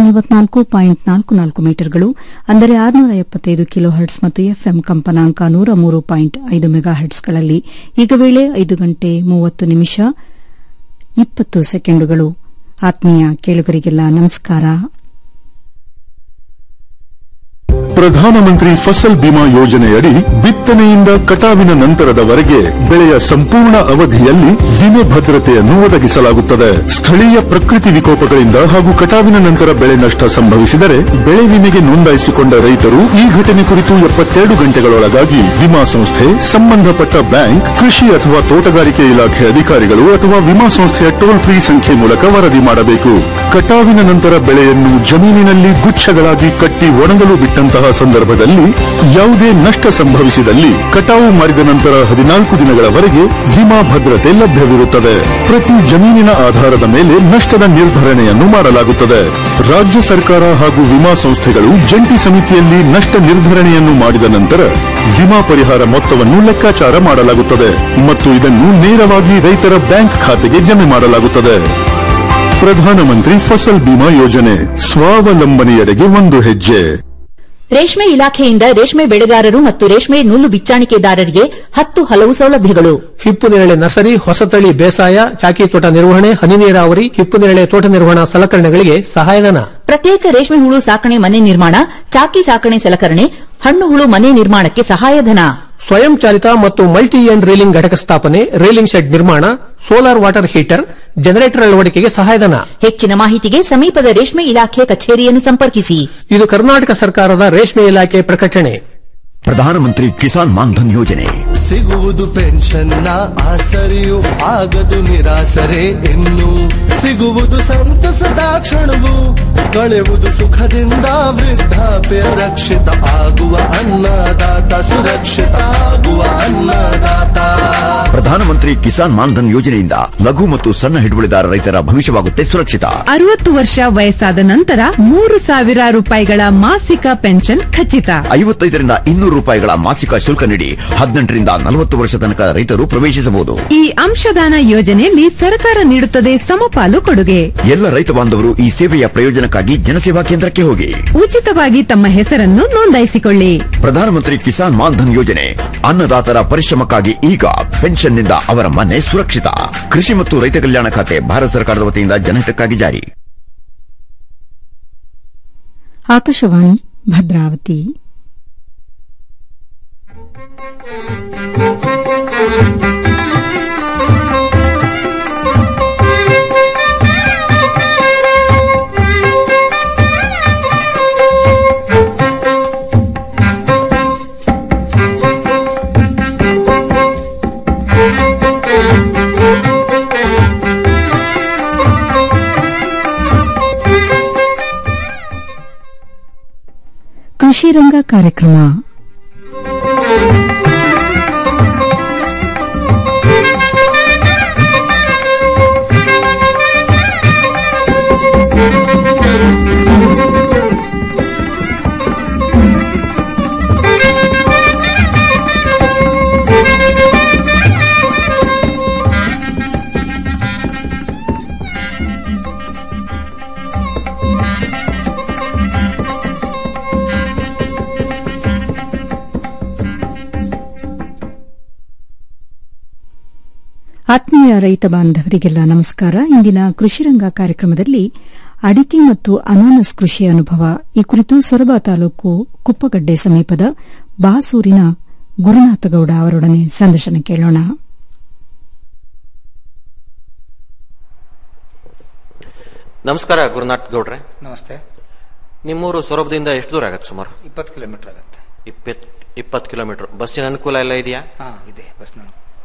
ನಲವತ್ನಾಲ್ಕು ಪಾಯಿಂಟ್ ನಾಲ್ಕು ನಾಲ್ಕು ಮೀಟರ್ಗಳು ಅಂದರೆ ಆರುನೂರ ಎಪ್ಪತ್ತೈದು ಕಿಲೋ ಹರ್ಟ್ಸ್ ಮತ್ತು ಎಫ್ಎಂ ಕಂಪನಾಂಕ ನೂರ ಮೂರು ಪಾಯಿಂಟ್ ಐದು ಮೆಗಾ ಹರ್ಟ್ಸ್ಗಳಲ್ಲಿ ಈಗ ವೇಳೆ ಐದು ಗಂಟೆ ಮೂವತ್ತು ನಿಮಿಷ ಇಪ್ಪತ್ತು ಸೆಕೆಂಡುಗಳು ಆತ್ಮೀಯ ಕೇಳುಗರಿಗೆಲ್ಲ ನಮಸ್ಕಾರ ಪ್ರಧಾನಮಂತ್ರಿ ಫಸಲ್ ಬಿಮಾ ಯೋಜನೆಯಡಿ ಬಿತ್ತನೆಯಿಂದ ಕಟಾವಿನ ನಂತರದವರೆಗೆ ಬೆಳೆಯ ಸಂಪೂರ್ಣ ಅವಧಿಯಲ್ಲಿ ವಿಮೆ ಭದ್ರತೆಯನ್ನು ಒದಗಿಸಲಾಗುತ್ತದೆ ಸ್ಥಳೀಯ ಪ್ರಕೃತಿ ವಿಕೋಪಗಳಿಂದ ಹಾಗೂ ಕಟಾವಿನ ನಂತರ ಬೆಳೆ ನಷ್ಟ ಸಂಭವಿಸಿದರೆ ಬೆಳೆ ವಿಮೆಗೆ ನೋಂದಾಯಿಸಿಕೊಂಡ ರೈತರು ಈ ಘಟನೆ ಕುರಿತು ಎಪ್ಪತ್ತೆರಡು ಗಂಟೆಗಳೊಳಗಾಗಿ ವಿಮಾ ಸಂಸ್ಥೆ ಸಂಬಂಧಪಟ್ಟ ಬ್ಯಾಂಕ್ ಕೃಷಿ ಅಥವಾ ತೋಟಗಾರಿಕೆ ಇಲಾಖೆ ಅಧಿಕಾರಿಗಳು ಅಥವಾ ವಿಮಾ ಸಂಸ್ಥೆಯ ಟೋಲ್ ಫ್ರೀ ಸಂಖ್ಯೆ ಮೂಲಕ ವರದಿ ಮಾಡಬೇಕು ಕಟಾವಿನ ನಂತರ ಬೆಳೆಯನ್ನು ಜಮೀನಿನಲ್ಲಿ ಗುಚ್ಛಗಳಾಗಿ ಕಟ್ಟಿ ಒಣಗಲು ಬಿಟ್ಟಂತಹ ಸಂದರ್ಭದಲ್ಲಿ ಯಾವುದೇ ನಷ್ಟ ಸಂಭವಿಸಿದಲ್ಲಿ ಕಟಾವು ಮಾಡಿದ ನಂತರ ಹದಿನಾಲ್ಕು ದಿನಗಳವರೆಗೆ ವಿಮಾ ಭದ್ರತೆ ಲಭ್ಯವಿರುತ್ತದೆ ಪ್ರತಿ ಜಮೀನಿನ ಆಧಾರದ ಮೇಲೆ ನಷ್ಟದ ನಿರ್ಧರಣೆಯನ್ನು ಮಾಡಲಾಗುತ್ತದೆ ರಾಜ್ಯ ಸರ್ಕಾರ ಹಾಗೂ ವಿಮಾ ಸಂಸ್ಥೆಗಳು ಜಂಟಿ ಸಮಿತಿಯಲ್ಲಿ ನಷ್ಟ ನಿರ್ಧರಣೆಯನ್ನು ಮಾಡಿದ ನಂತರ ವಿಮಾ ಪರಿಹಾರ ಮೊತ್ತವನ್ನು ಲೆಕ್ಕಾಚಾರ ಮಾಡಲಾಗುತ್ತದೆ ಮತ್ತು ಇದನ್ನು ನೇರವಾಗಿ ರೈತರ ಬ್ಯಾಂಕ್ ಖಾತೆಗೆ ಜಮೆ ಮಾಡಲಾಗುತ್ತದೆ ಪ್ರಧಾನಮಂತ್ರಿ ಫಸಲ್ ಬಿಮಾ ಯೋಜನೆ ಸ್ವಾವಲಂಬನೆಯೆಡೆಗೆ ಒಂದು ಹೆಜ್ಜೆ ರೇಷ್ಮೆ ಇಲಾಖೆಯಿಂದ ರೇಷ್ಮೆ ಬೆಳೆಗಾರರು ಮತ್ತು ರೇಷ್ಮೆ ನೂಲು ಬಿಚ್ಚಾಣಿಕೆದಾರರಿಗೆ ಹತ್ತು ಹಲವು ಸೌಲಭ್ಯಗಳು ಹಿಪ್ಪು ನೇರಳೆ ನರ್ಸರಿ ಹೊಸತಳಿ ಬೇಸಾಯ ಚಾಕಿ ತೋಟ ನಿರ್ವಹಣೆ ಹನಿ ನೀರಾವರಿ ಹಿಪ್ಪು ನೇರಳೆ ತೋಟ ನಿರ್ವಹಣಾ ಸಲಕರಣೆಗಳಿಗೆ ಸಹಾಯಧನ ಪ್ರತ್ಯೇಕ ರೇಷ್ಮೆ ಹುಳು ಸಾಕಣೆ ಮನೆ ನಿರ್ಮಾಣ ಚಾಕಿ ಸಾಕಣೆ ಸಲಕರಣೆ ಹಣ್ಣು ಹುಳು ಮನೆ ನಿರ್ಮಾಣಕ್ಕೆ ಸಹಾಯಧನ ಸ್ವಯಂ ಚಾಲಿತ ಮತ್ತು ಮಲ್ಟಿ ಎಂಡ್ ರೀಲಿಂಗ್ ಘಟಕ ಸ್ಥಾಪನೆ ರೀಲಿಂಗ್ ಶೆಡ್ ನಿರ್ಮಾಣ ಸೋಲಾರ್ ವಾಟರ್ ಹೀಟರ್ ಜನರೇಟರ್ ಅಳವಡಿಕೆಗೆ ಸಹಾಯಧನ ಹೆಚ್ಚಿನ ಮಾಹಿತಿಗೆ ಸಮೀಪದ ರೇಷ್ಮೆ ಇಲಾಖೆ ಕಚೇರಿಯನ್ನು ಸಂಪರ್ಕಿಸಿ ಇದು ಕರ್ನಾಟಕ ಸರ್ಕಾರದ ರೇಷ್ಮೆ ಇಲಾಖೆ ಪ್ರಕಟಣೆ ಪ್ರಧಾನಮಂತ್ರಿ ಕಿಸಾನ್ ಮಾನ್ಧನ್ ಯೋಜನೆ ಸಿಗುವುದು ಪೆನ್ಷನ್ನ ಆಸರೆಯು ಆಗದು ನಿರಾಸರೆ ಇನ್ನು ಸಿಗುವುದು ಸಂತಸದ ಕ್ಷಣವು ಕಳೆಯುವುದು ಸುಖದಿಂದ ವೃದ್ಧಾಪ್ಯ ರಕ್ಷಿತ ಆಗುವ ಅನ್ನದಾತ ಸುರಕ್ಷಿತ ಆಗುವ ಅನ್ನದಾತ ಪ್ರಧಾನಮಂತ್ರಿ ಕಿಸಾನ್ ಮಾನ್ಧನ್ ಯೋಜನೆಯಿಂದ ಲಘು ಮತ್ತು ಸಣ್ಣ ಹಿಡುವಳಿದಾರ ರೈತರ ಭವಿಷ್ಯವಾಗುತ್ತೆ ಸುರಕ್ಷಿತ ಅರವತ್ತು ವರ್ಷ ವಯಸ್ಸಾದ ನಂತರ ಮೂರು ಸಾವಿರ ರೂಪಾಯಿಗಳ ಮಾಸಿಕ ಪೆನ್ಷನ್ ಖಚಿತ ಐವತ್ತೈದರಿಂದ ಇನ್ನೂರು ರೂಪಾಯಿಗಳ ಮಾಸಿಕ ಶುಲ್ಕ ನೀಡಿ ಹದಿನೆಂಟರಿಂದ ನಲವತ್ತು ವರ್ಷ ತನಕ ರೈತರು ಪ್ರವೇಶಿಸಬಹುದು ಈ ಅಂಶದಾನ ಯೋಜನೆಯಲ್ಲಿ ಸರ್ಕಾರ ನೀಡುತ್ತದೆ ಸಮಪಾಲು ಕೊಡುಗೆ ಎಲ್ಲ ರೈತ ಬಾಂಧವರು ಈ ಸೇವೆಯ ಪ್ರಯೋಜನಕ್ಕಾಗಿ ಜನಸೇವಾ ಕೇಂದ್ರಕ್ಕೆ ಹೋಗಿ ಉಚಿತವಾಗಿ ತಮ್ಮ ಹೆಸರನ್ನು ನೋಂದಾಯಿಸಿಕೊಳ್ಳಿ ಪ್ರಧಾನಮಂತ್ರಿ ಕಿಸಾನ್ ಮಾನ್ಧನ್ ಯೋಜನೆ ಅನ್ನದಾತರ ಪರಿಶ್ರಮಕ್ಕಾಗಿ ಈಗ ಪೆನ್ಷನ್ನಿಂದ ಅವರ ಮನೆ ಸುರಕ್ಷಿತ ಕೃಷಿ ಮತ್ತು ರೈತ ಕಲ್ಯಾಣ ಖಾತೆ ಭಾರತ ಸರ್ಕಾರದ ವತಿಯಿಂದ ಜನಹಿತಕ್ಕಾಗಿ ಜಾರಿ ಆಕಾಶವಾಣಿ ಭದ್ರಾವತಿ ಕೃಷಿ ರಂಗ ಕಾರ್ಯಕ್ರಮ ಆತ್ಮೀಯ ರೈತ ಬಾಂಧವರಿಗೆಲ್ಲ ನಮಸ್ಕಾರ ಇಂದಿನ ಕೃಷಿರಂಗ ಕಾರ್ಯಕ್ರಮದಲ್ಲಿ ಅಡಿಕೆ ಮತ್ತು ಅನಾನಸ್ ಕೃಷಿ ಅನುಭವ ಈ ಕುರಿತು ಸೊರಬ ತಾಲೂಕು ಕುಪ್ಪಗಡ್ಡೆ ಸಮೀಪದ ಬಾಸೂರಿನ ಗುರುನಾಥಗೌಡ ಅವರೊಡನೆ ಸಂದರ್ಶನ ಕೇಳೋಣ ನಮಸ್ಕಾರ ಗುರುನಾಥ್ ಗೌಡ್ರೆ ನಮಸ್ತೆ ನಿಮ್ಮೂರು ಸೊರಬದಿಂದ ಎಷ್ಟು ದೂರ ಆಗತ್ತೆ ಸುಮಾರು ಇಪ್ಪತ್ತು ಕಿಲೋಮೀಟರ್ ಆಗುತ್ತೆ ಇಪ್ಪತ್ ಇಪ್ಪತ್ತು ಕಿಲೋಮೀಟರ್ ಬಸ್ಸಿನ ಅನುಕೂಲ ಎಲ್ಲ ಇದೆಯಾ ಹಾ ಇದೆ ಬಸ್ನ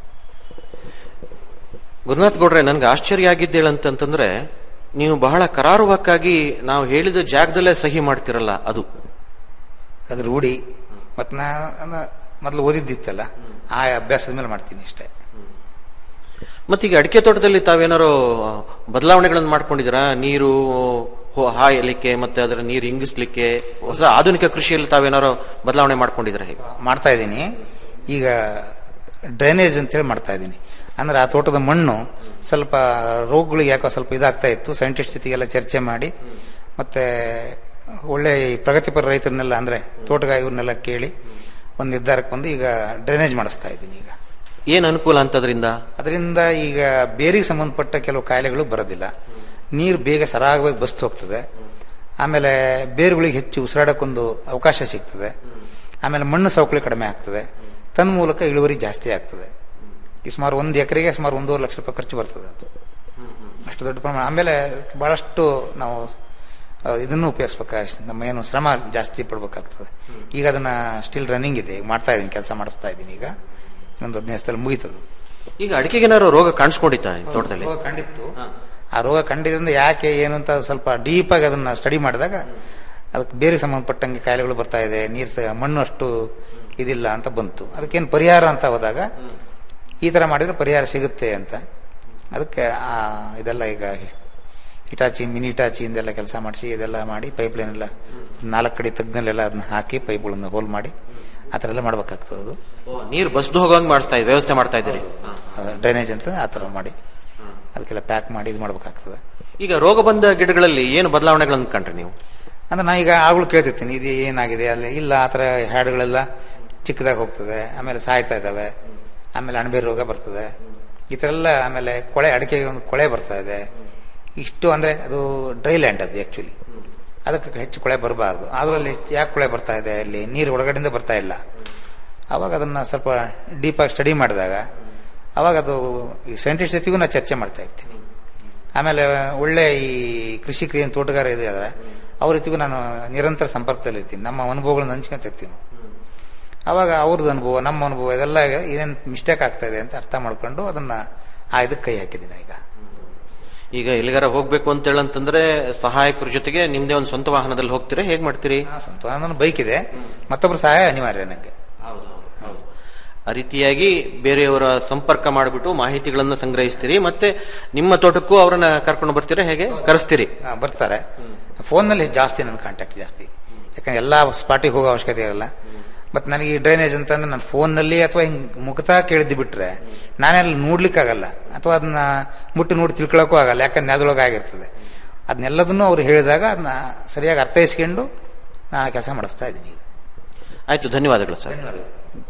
ಗುರುನಾಥ್ ಗೌಡ್ರೆ ನನ್ಗೆ ಆಶ್ಚರ್ಯ ಆಗಿದ್ದೇಳಂತಂದ್ರೆ ನೀವು ಬಹಳ ಕರಾರುವಕ್ಕಾಗಿ ನಾವು ಹೇಳಿದ ಜಾಗದಲ್ಲೇ ಸಹಿ ಮಾಡ್ತಿರಲ್ಲ ಅದು ಅದು ರೂಢಿ ಮತ್ತು ನಾ ಮೊದಲು ಓದಿದ್ದಿತ್ತಲ್ಲ ಆ ಅಭ್ಯಾಸದ ಮೇಲೆ ಮಾಡ್ತೀನಿ ಇಷ್ಟೇ ಮತ್ತೀಗ ಅಡಿಕೆ ತೋಟದಲ್ಲಿ ತಾವೇನಾರು ಬದಲಾವಣೆಗಳನ್ನು ಮಾಡ್ಕೊಂಡಿದ್ದೀರಾ ನೀರು ಹೊ- ಹಾಯಲಿಕ್ಕೆ ಮತ್ತೆ ಅದರ ನೀರು ಇಂಗಿಸ್ಲಿಕ್ಕೆ ಹೊಸ ಆಧುನಿಕ ಕೃಷಿಯಲ್ಲಿ ತಾವೇನಾರು ಬದಲಾವಣೆ ಮಾಡ್ಕೊಂಡಿದ್ದೀರಾ ಹೇಗೆ ಮಾಡ್ತಾ ಇದ್ದೀನಿ ಈಗ ಡ್ರೈನೇಜ್ ಅಂತೇಳಿ ಮಾಡ್ತಾ ಇದ್ದೀನಿ ಅಂದ್ರೆ ಆ ತೋಟದ ಮಣ್ಣು ಸ್ವಲ್ಪ ರೋಗಗಳಿಗೆ ಯಾಕೋ ಸ್ವಲ್ಪ ಇದಾಗ್ತಾ ಇತ್ತು ಸೈಂಟಿಸ್ಟ್ ಜೊತೆಗೆಲ್ಲ ಚರ್ಚೆ ಮಾಡಿ ಮತ್ತೆ ಒಳ್ಳೆ ಈ ಪ್ರಗತಿಪರ ರೈತರನ್ನೆಲ್ಲ ಅಂದ್ರೆ ತೋಟಗಾರ ಇವ್ರನ್ನೆಲ್ಲ ಕೇಳಿ ಒಂದು ನಿರ್ಧಾರಕ್ಕೆ ಬಂದು ಈಗ ಡ್ರೈನೇಜ್ ಮಾಡಿಸ್ತಾ ಇದ್ದೀನಿ ಈಗ ಏನ್ ಅನುಕೂಲ ಅಂತದ್ರಿಂದ ಅದರಿಂದ ಈಗ ಬೇರಿಗೆ ಸಂಬಂಧಪಟ್ಟ ಕೆಲವು ಕಾಯಿಲೆಗಳು ಬರೋದಿಲ್ಲ ನೀರು ಬೇಗ ಸರಾಗವಾಗಿ ಬಸ್ತು ಹೋಗ್ತದೆ ಆಮೇಲೆ ಬೇರುಗಳಿಗೆ ಹೆಚ್ಚು ಉಸಿರಾಡಕ್ಕೊಂದು ಅವಕಾಶ ಸಿಗ್ತದೆ ಆಮೇಲೆ ಮಣ್ಣು ಸವಕಳಿ ಕಡಿಮೆ ಆಗ್ತದೆ ತನ್ನ ಮೂಲಕ ಇಳುವರಿ ಜಾಸ್ತಿ ಆಗ್ತದೆ ಈ ಸುಮಾರು ಒಂದು ಎಕರೆಗೆ ಸುಮಾರು ಒಂದೂವರೆ ಲಕ್ಷ ರೂಪಾಯಿ ಖರ್ಚು ಬರ್ತದೆ ಅದು ಅಷ್ಟು ದೊಡ್ಡ ಪ್ರಮಾಣ ಆಮೇಲೆ ಬಹಳಷ್ಟು ನಾವು ಆ, ಇದನ್ನು ಉಪಯೋಗಿಸ್ಬೇಕಾಗ್ತದೆ ನಮ್ಮ ಏನು ಶ್ರಮ ಜಾಸ್ತಿ ಪಡ್ಬೇಕಾಗ್ತದೆ ಈಗ ಅದನ್ನ ಸ್ಟಿಲ್ ರನ್ನಿಂಗ್ ಇದೆ ಈಗ ಮಾಡ್ತಾ ಇದ್ದೀನಿ ಕೆಲಸ ಮಾಡಿಸ್ತಾ ಇದ್ದೀನಿ ಈಗ ಇನ್ನೊಂದು ಹದಿನೈದು ದಿವಸದಲ್ಲಿ ಮುಗೀತದು ಈಗ ಅಡಿಕೆಗೇನಾದ್ರು ರೋಗ ಕಾಣಿಸ್ಕೊಂಡಿತ್ತ ತೋಟದಲ್ಲಿ ರೋಗ ಕಂಡಿತ್ತು ಆ ರೋಗ ಕಂಡಿದ್ರಿಂದ ಯಾಕೆ ಏನು ಅಂತ ಸ್ವಲ್ಪ ಡೀಪ್ ಆಗಿ ಅದನ್ನ ಸ್ಟಡಿ ಮಾಡಿದಾಗ ಅದಕ್ಕೆ ಬೇರೆ ಸಂಬಂಧಪಟ್ಟಂಗೆ ಕಾಯಿಲೆಗಳು ಬರ್ತಾ ಇದೆ ನೀರು ಸಹ ಮಣ್ಣು ಅಷ್ಟು ಇದಿಲ್ಲ ಅಂತ ಬಂತು ಅದಕ್ಕೇನು ಪರಿಹಾರ ಅಂತ ಹೋದಾಗ ಈ ತರ ಮಾಡಿದ್ರೆ ಪರಿಹಾರ ಸಿಗುತ್ತೆ ಅಂತ ಅದಕ್ಕೆ ಆ ಇದೆಲ್ಲ ಈಗ ಹಿಟಾಚಿ ಮಿನಿ ಹಿಟಾಚಿಯಿಂದೆಲ್ಲ ಕೆಲಸ ಮಾಡಿಸಿ ಇದೆಲ್ಲ ಮಾಡಿ ಪೈಪ್ ಲೈನ್ ಎಲ್ಲ ನಾಲ್ಕು ಕಡೆ ತಗ್ನಲ್ಲೆಲ್ಲ ಅದನ್ನ ಹಾಕಿ ಪೈಪ್ಗಳನ್ನ ಹೋಲ್ ಮಾಡಿ ಆ ಥರ ಎಲ್ಲ ಮಾಡ್ಬೇಕಾಗ್ತದೆ ಅದು ನೀರು ಬಸ್ದು ಹೋಗಂಗ್ ಮಾಡಿಸ್ತಾ ಇದ್ ವ್ಯವಸ್ಥೆ ಮಾಡ್ತಾ ಇದ್ದೀರಿ ಡ್ರೈನೇಜ್ ಅಂತ ಆ ಥರ ಮಾಡಿ ಅದಕ್ಕೆಲ್ಲ ಪ್ಯಾಕ್ ಮಾಡಿ ಇದು ಮಾಡ್ಬೇಕಾಗ್ತದೆ ಈಗ ರೋಗ ಬಂದ ಗಿಡಗಳಲ್ಲಿ ಏನು ಬದಲಾವಣೆಗಳನ್ನು ಕಂಡ್ರಿ ನೀವು ಅಂದ್ರೆ ನಾ ಈಗ ಆಗ್ಲೂ ಕೇಳ್ತಿರ್ತೀನಿ ಇದು ಏನಾಗಿದೆ ಅಲ್ಲಿ ಇಲ್ಲ ಆ ಥರ ಹ್ಯಾಡ್ಗಳೆಲ್ಲ ಚಿಕ್ಕದಾಗಿ ಹೋಗ್ತದೆ ಆಮೇಲೆ ಸಾಯ್ತಾ ಇದ್ದಾವೆ ಆಮೇಲೆ ಅಣಬೆ ರೋಗ ಬರ್ತದೆ ಈ ಥರ ಎಲ್ಲ ಆಮೇಲೆ ಕೊಳೆ ಅಡಿಕೆಗೆ ಒಂದು ಕೊಳೆ ಬರ್ತಾ ಇದೆ ಇಷ್ಟು ಅಂದ್ರೆ ಅದು ಡ್ರೈ ಲ್ಯಾಂಡ್ ಅದು ಆ್ಯಕ್ಚುಲಿ ಅದಕ್ಕೆ ಹೆಚ್ಚು ಕೊಳೆ ಬರಬಾರ್ದು ಅದರಲ್ಲಿ ಯಾಕೆ ಕೊಳೆ ಬರ್ತಾ ಇದೆ ಅಲ್ಲಿ ನೀರು ಒಳಗಡೆಯಿಂದ ಬರ್ತಾ ಇಲ್ಲ ಅವಾಗ ಅದನ್ನ ಸ್ವಲ್ಪ ಡೀಪಾಗಿ ಸ್ಟಡಿ ಮಾಡಿದಾಗ ಅವಾಗ ಅದು ಈ ಸೈಂಟಿಸ್ಟ್ ಜೊತೆಗೂ ನಾನು ಚರ್ಚೆ ಮಾಡ್ತಾ ಇರ್ತೀನಿ ಆಮೇಲೆ ಒಳ್ಳೆ ಈ ಕೃಷಿಕ ಏನು ತೋಟಗಾರ ಇದ್ದಾರೆ ಅವ್ರ ಜೊತೆಗೂ ನಾನು ನಿರಂತರ ಸಂಪರ್ಕದಲ್ಲಿ ಇರ್ತೀನಿ ನಮ್ಮ ಅನುಭವಗಳನ್ನ ಹಂಚ್ಕೊಂತ ಇರ್ತೀನಿ ಅವಾಗ ಅವ್ರದ್ದು ಅನುಭವ ನಮ್ಮ ಅನುಭವ ಇದೆಲ್ಲ ಏನೇನು ಮಿಸ್ಟೇಕ್ ಆಗ್ತಾ ಇದೆ ಅಂತ ಅರ್ಥ ಮಾಡ್ಕೊಂಡು ಅದನ್ನ ಆ ಇದಕ್ಕೆ ಕೈ ಹಾಕಿದ್ದೀನಿ ಈಗ ಈಗ ಎಲ್ಲಿಗಾರ ಹೋಗ್ಬೇಕು ಅಂತ ಹೇಳಂತಂದ್ರೆ ಸಹಾಯಕರ ಜೊತೆಗೆ ನಿಮ್ದೇ ಒಂದು ಸ್ವಂತ ವಾಹನದಲ್ಲಿ ಹೋಗ್ತೀರಾ ಹೇಗ್ ಮಾಡ್ತೀರಿ ಸ್ವಂತ ನನ್ನ ಬೈಕ್ ಇದೆ ಮತ್ತೊಬ್ಬರ ಸಹಾಯ ಅನಿವಾರ್ಯ ನನಗೆ ಆ ರೀತಿಯಾಗಿ ಬೇರೆಯವರ ಸಂಪರ್ಕ ಮಾಡಿಬಿಟ್ಟು ಮಾಹಿತಿಗಳನ್ನ ಸಂಗ್ರಹಿಸ್ತೀರಿ ಮತ್ತೆ ನಿಮ್ಮ ತೋಟಕ್ಕೂ ಅವರನ್ನ ಕರ್ಕೊಂಡು ಬರ್ತೀರಾ ಹೇಗೆ ಕರೆಸ್ತೀರಿ ಹಾ, ಬರ್ತಾರೆ ಫೋನ್ನಲ್ಲಿ ಜಾಸ್ತಿ ನನ್ನ ಕಾಂಟ್ಯಾಕ್ಟ್ ಜಾಸ್ತಿ ಯಾಕಂದ್ರೆ ಎಲ್ಲ ಸ್ಪಾಟಿಗೆ ಹೋಗೋ ಅವಶ್ಯಕತೆ ಇರಲ್ಲ ಮತ್ತು ನನಗೆ ಈ ಡ್ರೈನೇಜ್ ಅಂತಂದ್ರೆ ನಾನು ಫೋನ್ನಲ್ಲಿ ಅಥವಾ ಹಿಂಗೆ ಮುಖತಾ ಕೇಳಿದ್ದು ಬಿಟ್ರೆ ನಾನೆಲ್ಲ ನೋಡ್ಲಿಕ್ಕಾಗಲ್ಲ ಅಥವಾ ಅದನ್ನ ಮುಟ್ಟಿ ನೋಡಿ ತಿಳ್ಕೊಳಕ್ಕೂ ಆಗಲ್ಲ ಯಾಕಂದ್ರೆ ನೆಲದೊಳಗೆ ಆಗಿರ್ತದೆ ಅದನ್ನೆಲ್ಲದನ್ನು ಅವ್ರು ಹೇಳಿದಾಗ ಅದನ್ನ ಸರಿಯಾಗಿ ಅರ್ಥೈಸ್ಕೊಂಡು ನಾನು ಕೆಲಸ ಮಾಡಿಸ್ತಾ ಇದ್ದೀನಿ ಈಗ ಆಯ್ತು ಧನ್ಯವಾದಗಳು ಸರ್ ಧನ್ಯವಾದಗಳು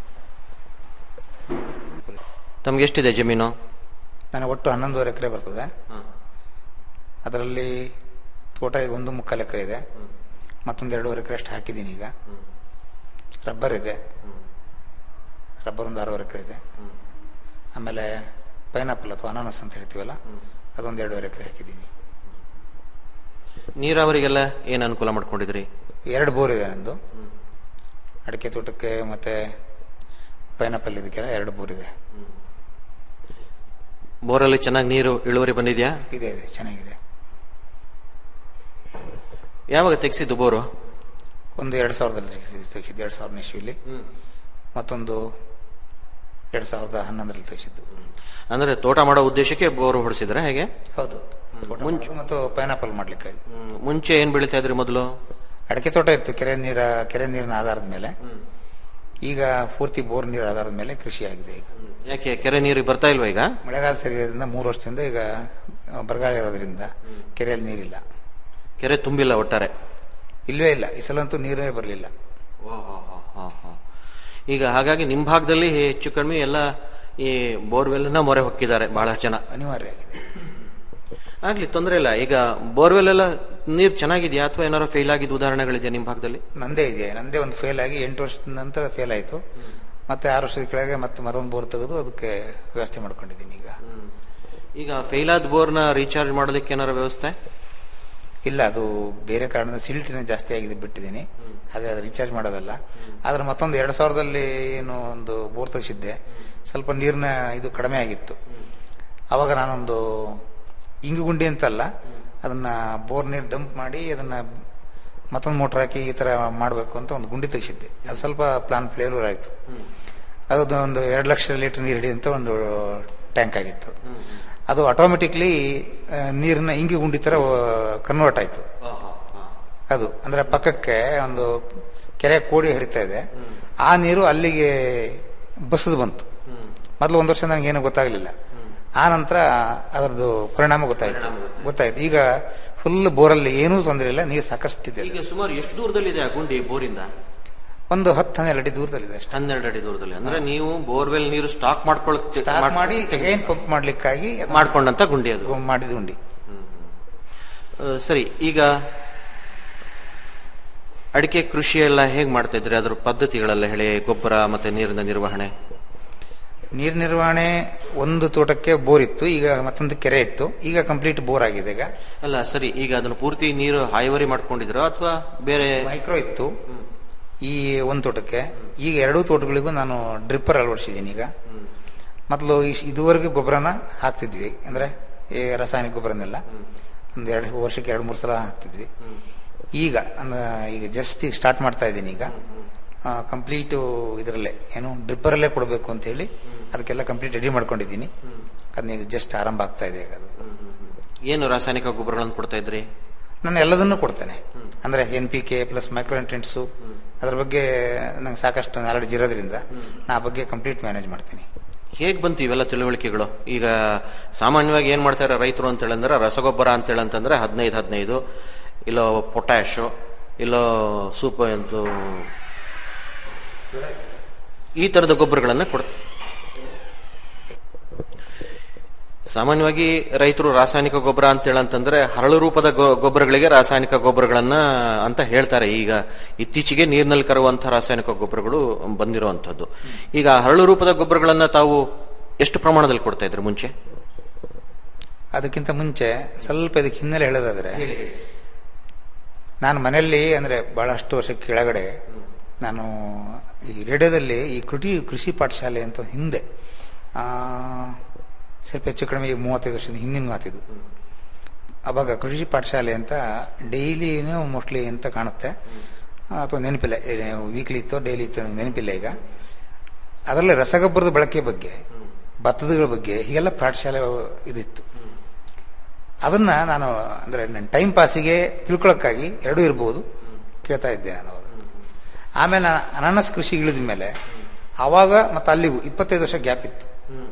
ತಮ್ಗೆ ಎಷ್ಟಿದೆ ಜಮೀನು ನನಗೆ ಒಟ್ಟು ಹನ್ನೊಂದುವರೆ ಎಕರೆ ಬರ್ತದೆ ಅದರಲ್ಲಿ ತೋಟ ಈಗ ಒಂದು ಮುಕ್ಕಾಲು ಎಕರೆ ಇದೆ ಮತ್ತೊಂದು ಎರಡೂವರೆ ಎಕರೆ ಅಷ್ಟು ಹಾಕಿದ್ದೀನಿ ಈಗ ರಬ್ಬರ್ ಇದೆ ರಬ್ಬರ್ ಒಂದು ಆರೂವರೆ ಎಕರೆ ಇದೆ ಆಮೇಲೆ ಪೈನಾಪಲ್ ಅಥವಾ ಅನಾನಸ್ ಅಂತ ಹೇಳ್ತೀವಲ್ಲ ಅದೊಂದು ಎರಡೂವರೆ ಎಕರೆ ಹಾಕಿದ್ದೀನಿ ನೀರಾವರಿಗೆಲ್ಲ ಏನ್ ಅನುಕೂಲ ಮಾಡ್ಕೊಂಡಿದ್ರಿ ಎರಡು ಬೋರ್ ಇದೆ ನಂದು ಅಡಿಕೆ ತೋಟಕ್ಕೆ ಮತ್ತೆ ಪೈನಾಪಲ್ ಇದಕ್ಕೆಲ್ಲ ಎರಡು ಬೋರ್ ಇದೆ ಬೋರಲ್ಲಿ ಚೆನ್ನಾಗಿ ನೀರು ಇಳುವರಿ ಬಂದಿದ್ಯಾ ಇದೆ ಇದೆ ಚೆನ್ನಾಗಿದೆ ಯಾವಾಗ ತೆಗ್ಸಿದ್ದು ಬೋರು ಒಂದು ಎರಡು ಸಾವಿರದಲ್ಲಿ ತೆಗ್ಸಿದ್ದು ತೆಗ್ಸಿದ್ದು ಎರಡು ಸಾವಿರದ ಇಸ್ವಿಲಿ ಮತ್ತೊಂದು ಎರಡು ಸಾವಿರದ ಹನ್ನೊಂದರಲ್ಲಿ ತೆಗೆಸಿದ್ದು ಅಂದ್ರೆ ತೋಟ ಮಾಡೋ ಉದ್ದೇಶಕ್ಕೆ ಬೋರ್ ಹೊಡಿಸಿದ್ರ ಹೇಗೆ ಹೌದು ತೋಟ ಮಾಡೋದು ಮತ್ತು ಪೈನಾಪಲ್ ಮಾಡ್ಲಿಕ್ಕಾಗಿ ಹ್ಮ್. ಮುಂಚೆ ಏನ್ ಬೆಳಿತಾ ಇದ್ರಿ ಮೊದಲು ಅಡಿಕೆ ತೋಟ ಇತ್ತು ಕೆರೆ ನೀರ ಕೆರೆ ನೀರಿನ ಆಧಾರದ ಮೇಲೆ ಈಗ ಪೂರ್ತಿ ಬೋರ್ ನೀರು ಆಧಾರದ ಮೇಲೆ ಕೃಷಿ ಆಗಿದೆ ಈಗ ಯಾಕೆ ಕೆರೆ ನೀರು ಬರ್ತಾ ಇಲ್ವಾ ಈಗ ಮಳೆಗಾಲ ಸರಿಯೋದ್ರಿಂದ ಮೂರು ವರ್ಷದಿಂದ ಈಗ ಆ, ಬರಗಾಲ ಇರೋದ್ರಿಂದ ಕೆರೆಯಲ್ಲಿ ನೀರಿಲ್ಲ ಕೆರೆ ತುಂಬಿಲ್ಲ ಒಟ್ಟಾರೆ ಇಲ್ವೇ ಇಲ್ಲ ಈ ಸಲ ಅಂತೂ ನೀರೇ ಬರಲಿಲ್ಲ ಹಾ, ಹಾ. ಈಗ ಹಾಗಾಗಿ ನಿಮ್ ಭಾಗದಲ್ಲಿ ಹೆಚ್ಚು ಕಡಿಮೆ ಎಲ್ಲ ಈ ಬೋರ್ವೆಲ್ ನ ಮೊರೆ ಹೊಕ್ಕಿದ್ದಾರೆ ಬಹಳಷ್ಟು ಜನ ಅನಿವಾರ್ಯ ಆಗಿದೆ ಆಗ್ಲಿ ತೊಂದರೆ ಇಲ್ಲ ಈಗ ಬೋರ್ವೆಲ್ ಎಲ್ಲ ನೀರ್ ಚೆನ್ನಾಗಿದ್ಯಾ ಅಥವಾ ಏನಾದ್ರು ಫೇಲ್ ಆಗಿದ್ದ ಉದಾಹರಣೆಗಳಿದೆಯಾ ನಿಮ್ ಭಾಗದಲ್ಲಿ ನಂದೇ ಇದೆ ನಂದೇ ಒಂದು ಫೇಲ್ ಆಗಿ ಎಂಟು ವರ್ಷದ ನಂತರ ಫೇಲ್ ಆಯಿತು ಮತ್ತೆ ಆರು ವರ್ಷದ ಕೆಳಗೆ ಮತ್ತೆ ಮತ್ತೊಂದು ಬೋರ್ ತೆಗೆದು ಅದಕ್ಕೆ ವ್ಯವಸ್ಥೆ ಮಾಡ್ಕೊಂಡಿದ್ದೀನಿ ಈಗ ಈಗ ಫೇಲ್ ಆದ ಬೋರ್ನ ರೀಚಾರ್ಜ್ ಮಾಡೋದಕ್ಕೆ ಏನಾರ ವ್ಯವಸ್ಥೆ ಇಲ್ಲ ಅದು ಬೇರೆ ಕಾರಣದಿಂದ ಸಿಲ್ಟಿನ ಜಾಸ್ತಿ ಆಗಿದೆ ಬಿಟ್ಟಿದ್ದೀನಿ ಹಾಗೆ ಅದು ರೀಚಾರ್ಜ್ ಮಾಡೋದಲ್ಲ ಆದ್ರೆ ಮತ್ತೊಂದು ಎರಡು ಸಾವಿರದಲ್ಲಿ ಏನು ಒಂದು ಬೋರ್ ತೆಗೆಸಿದ್ದೆ ಸ್ವಲ್ಪ ನೀರಿನ ಇದು ಕಡಿಮೆ ಆಗಿತ್ತು ಅವಾಗ ನಾನೊಂದು ಇಂಗುಗುಂಡಿ ಅಂತಲ್ಲ ಅದನ್ನ ಬೋರ್ ನೀರು ಡಂಪ್ ಮಾಡಿ ಅದನ್ನ ಮತ್ತೊಂದು ಮೋಟರ್ ಹಾಕಿ ಈ ತರ ಮಾಡಬೇಕು ಅಂತ ಒಂದು ಗುಂಡಿ ತೆಗೆಸಿದ್ದೆ ಅದು ಸ್ವಲ್ಪ ಪ್ಲಾನ್ ಫೇಲ್ಯೂರ್ ಆಯಿತು ಅದು ಒಂದು ಎರಡು ಲಕ್ಷ ಲೀಟರ್ ನೀರು ಹಿಡಿಯುವಂತ ಒಂದು ಟ್ಯಾಂಕ್ ಆಗಿತ್ತು ಅದು ಆಟೋಮೆಟಿಕ್ಲಿ ನೀರಿನ ಇಂಗಿ ಗುಂಡಿ ತರ ಕನ್ವರ್ಟ್ ಆಯ್ತು ಅದು ಅಂದ್ರೆ ಪಕ್ಕಕ್ಕೆ ಒಂದು ಕೆರೆ ಕೋಡಿ ಹರಿತಾ ಇದೆ ಆ ನೀರು ಅಲ್ಲಿಗೆ ಬಸದು ಬಂತು ಮೊದಲು ಒಂದು ವರ್ಷ ನನಗೆ ಏನು ಗೊತ್ತಾಗಲಿಲ್ಲ ಆ ನಂತರ ಅದರದ್ದು ಪರಿಣಾಮ ಗೊತ್ತಾಯ್ತು ಗೊತ್ತಾಯ್ತು ಈಗ ಫುಲ್ ಬೋರಲ್ಲಿ ಏನೂ ತೊಂದರೆ ಇಲ್ಲ ನೀರು ಸಾಕಷ್ಟಿದೆ ಈಗ ಸುಮಾರು ಎಷ್ಟು ದೂರದಲ್ಲಿದೆ ಆ ಗುಂಡಿ ಬೋರಿಂದ ಒಂದು ಹತ್ತು ಹನ್ನೆರಡು ಅಡಿ ದೂರದಲ್ಲಿದೆ ಅಷ್ಟೇ ಹನ್ನೆರಡು ಅಡಿ ದೂರದಲ್ಲಿ ಅಂದ್ರೆ ನೀವು ಬೋರ್ವೆಲ್ ನೀರು ಸ್ಟಾಕ್ ಮಾಡ್ಕೊಳಕ್ ಸ್ಟಾರ್ಟ್ ಮಾಡಿ ಏನ್ ಪಂಪ್ ಮಾಡ್ಲಿಕ್ಕಾಗಿ ಅದನ್ನ ಮಾಡ್ಕೊಂಡಂತ ಗುಂಡಿ ಅದು ಮಾಡಿದ ಉಂಡಿ ಆ, ಸರಿ ಈಗ ಅಡಿಕೆ ಕೃಷಿ ಎಲ್ಲ ಹೇಗ್ ಮಾಡ್ತಾ ಇದ್ರಿ ಅದ್ರ ಪದ್ಧತಿಗಳೆಲ್ಲ ಹೇಳಿ ಗೊಬ್ಬರ ಮತ್ತೆ ನೀರಿನ ನಿರ್ವಹಣೆ ನೀರು ನಿರ್ವಹಣೆ ಒಂದು ತೋಟಕ್ಕೆ ಬೋರ್ ಇತ್ತು ಈಗ ಮತ್ತೊಂದು ಕೆರೆ ಇತ್ತು ಈಗ ಕಂಪ್ಲೀಟ್ ಬೋರ್ ಆಗಿದೆ ಈಗ ಅಲ್ಲ ಸರಿ ಈಗ ಅದನ್ನ ಪೂರ್ತಿ ನೀರು ಹಾಯಿವರಿ ಮಾಡ್ಕೊಂಡಿದ್ರ ಅಥವಾ ಬೇರೆ ಮೈಕ್ರೋ ಇತ್ತು ಈ ಒಂದು ತೋಟಕ್ಕೆ ಈಗ ಎರಡೂ ತೋಟಗಳಿಗೂ ನಾನು ಡ್ರಿಪ್ಪರ್ ಅಳವಡಿಸಿದ್ದೀನಿ ಈಗ ಮೊದಲು ಇಶ್- ಇದುವರೆಗೆ ಗೊಬ್ಬರನ ಹಾಕ್ತಿದ್ವಿ ಅಂದ್ರೆ ಈ ರಾಸಾಯನಿಕ ಗೊಬ್ಬರನೆಲ್ಲ ಒಂದು ಎರಡು ವರ್ಷಕ್ಕೆ ಎರಡು ಮೂರು ಸಲ ಹಾಕ್ತಿದ್ವಿ ಈಗ ಅಂದ್ರೆ ಈಗ ಜಸ್ಟ್ ಈಗ ಸ್ಟಾರ್ಟ್ ಮಾಡ್ತಾ ಇದ್ದೀನಿ ಈಗ ಕಂಪ್ಲೀಟು ಇದರಲ್ಲೇ ಏನು ಡ್ರಿಪ್ಪರಲ್ಲೇ ಕೊಡಬೇಕು ಅಂತ ಹೇಳಿ ಅದಕ್ಕೆಲ್ಲ ಕಂಪ್ಲೀಟ್ ರೆಡಿ ಮಾಡ್ಕೊಂಡಿದ್ದೀನಿ ಅದನ್ನ ಈಗ ಜಸ್ಟ್ ಆರಂಭ ಆಗ್ತಾ ಇದೆ ಈಗ ಅದು ಏನು ರಾಸಾಯನಿಕ ಗೊಬ್ಬರಗಳನ್ನು ಕೊಡ್ತಾ ಇದ್ರಿ ನಾನು ಎಲ್ಲದನ್ನೂ ಕೊಡ್ತೇನೆ ಅಂದ್ರೆ N P K plus micronutrients ಅದ್ರ ಬಗ್ಗೆ ನಂಗೆ ಸಾಕಷ್ಟು ನಾಲೆಡ್ಜ್ ಇರೋದ್ರಿಂದ ನಾ ಆ ಬಗ್ಗೆ ಕಂಪ್ಲೀಟ್ ಮ್ಯಾನೇಜ್ ಮಾಡ್ತೀನಿ ಹೇಗ್ ಬಂತು ಇವೆಲ್ಲ ತಿಳುವಳಿಕೆಗಳು ಈಗ ಸಾಮಾನ್ಯವಾಗಿ ಏನ್ ಮಾಡ್ತಾರೆ ರೈತರು ಅಂತ ಹೇಳಂದ್ರೆ ರಸಗೊಬ್ಬರ ಅಂತ ಹೇಳಂತಂದ್ರೆ ಹದಿನೈದು ಹದಿನೈದು ಇಲ್ಲೋ ಪೊಟ್ಯಾಶ್ ಇಲ್ಲೋ ಸೂಪ ಎಂದು ಈ ತರದ ಗೊಬ್ಬರಗಳನ್ನ ಕೊಡ್ತಾರೆ ಸಾಮಾನ್ಯವಾಗಿ ರೈತರು ರಾಸಾಯನಿಕ ಗೊಬ್ಬರ ಅಂತ ಹೇಳಂತಂದ್ರೆ ಹರಳು ರೂಪದ ಗೊ- ಗೊಬ್ಬರಗಳಿಗೆ ರಾಸಾಯನಿಕ ಗೊಬ್ಬರಗಳನ್ನ ಅಂತ ಹೇಳ್ತಾರೆ ಈಗ ಇತ್ತೀಚೆಗೆ ನೀರಿನಲ್ಲಿ ಕರುವಂತಹ ರಾಸಾಯನಿಕ ಗೊಬ್ಬರಗಳು ಬಂದಿರುವಂತದ್ದು ಈಗ ಹರಳು ರೂಪದ ಗೊಬ್ಬರಗಳನ್ನ ತಾವು ಎಷ್ಟು ಪ್ರಮಾಣದಲ್ಲಿ ಕೊಡ್ತಾ ಇದ್ರು ಮುಂಚೆ ಅದಕ್ಕಿಂತ ಮುಂಚೆ ಸ್ವಲ್ಪ ಇದಕ್ಕೆ ಹಿನ್ನೆಲೆ ಹೇಳೋದಾದ್ರೆ ನಾನು ಮನೆಯಲ್ಲಿ ಅಂದ್ರೆ ಬಹಳಷ್ಟು ವರ್ಷ ಕೆಳಗಡೆ ನಾನು ಈ ರೇಡಿಯೋದಲ್ಲಿ ಈ ಕೃಷಿ ಕೃಷಿ ಪಾಠಶಾಲೆ ಅಂತ ಹಿಂದೆ ಆ, ಸ್ವಲ್ಪ ಹೆಚ್ಚು ಕಡಿಮೆ ಈಗ ಮೂವತ್ತೈದು ವರ್ಷದ ಹಿಂದಿನ ಮಾತಿದು ಅವಾಗ ಕೃಷಿ ಪಾಠಶಾಲೆ ಅಂತ ಡೈಲಿನೂ ಮೋಸ್ಟ್ಲಿ ಅಂತ ಕಾಣುತ್ತೆ ಅಥವಾ ನೆನಪಿಲ್ಲ ವೀಕ್ಲಿ ಇತ್ತೋ ಡೈಲಿ ಇತ್ತೋ ನಂಗೆ ನೆನಪಿಲ್ಲ ಈಗ ಅದರಲ್ಲಿ ರಸಗೊಬ್ಬರದ ಬಳಕೆ ಬಗ್ಗೆ ಭತ್ತದಗಳ ಬಗ್ಗೆ ಹೀಗೆಲ್ಲ ಪಾಠಶಾಲೆ ಇದಿತ್ತು ಅದನ್ನ ನಾನು ಅಂದ್ರೆ ನನ್ನ ಟೈಮ್ ಪಾಸಿಗೆ ತಿಳ್ಕೊಳಕ್ಕಾಗಿ ಎರಡೂ ಇರ್ಬೋದು ಕೇಳ್ತಾ ಇದ್ದೆ ನಾನು ಅವಾಗ ಆಮೇಲೆ ನಾನು ಅನಾನಸ್ ಕೃಷಿ ಇಳಿದ ಮೇಲೆ ಆವಾಗ ಮತ್ತೆ ಅಲ್ಲಿಗೂ ಇಪ್ಪತ್ತೈದು ವರ್ಷ ಗ್ಯಾಪ್ ಇತ್ತು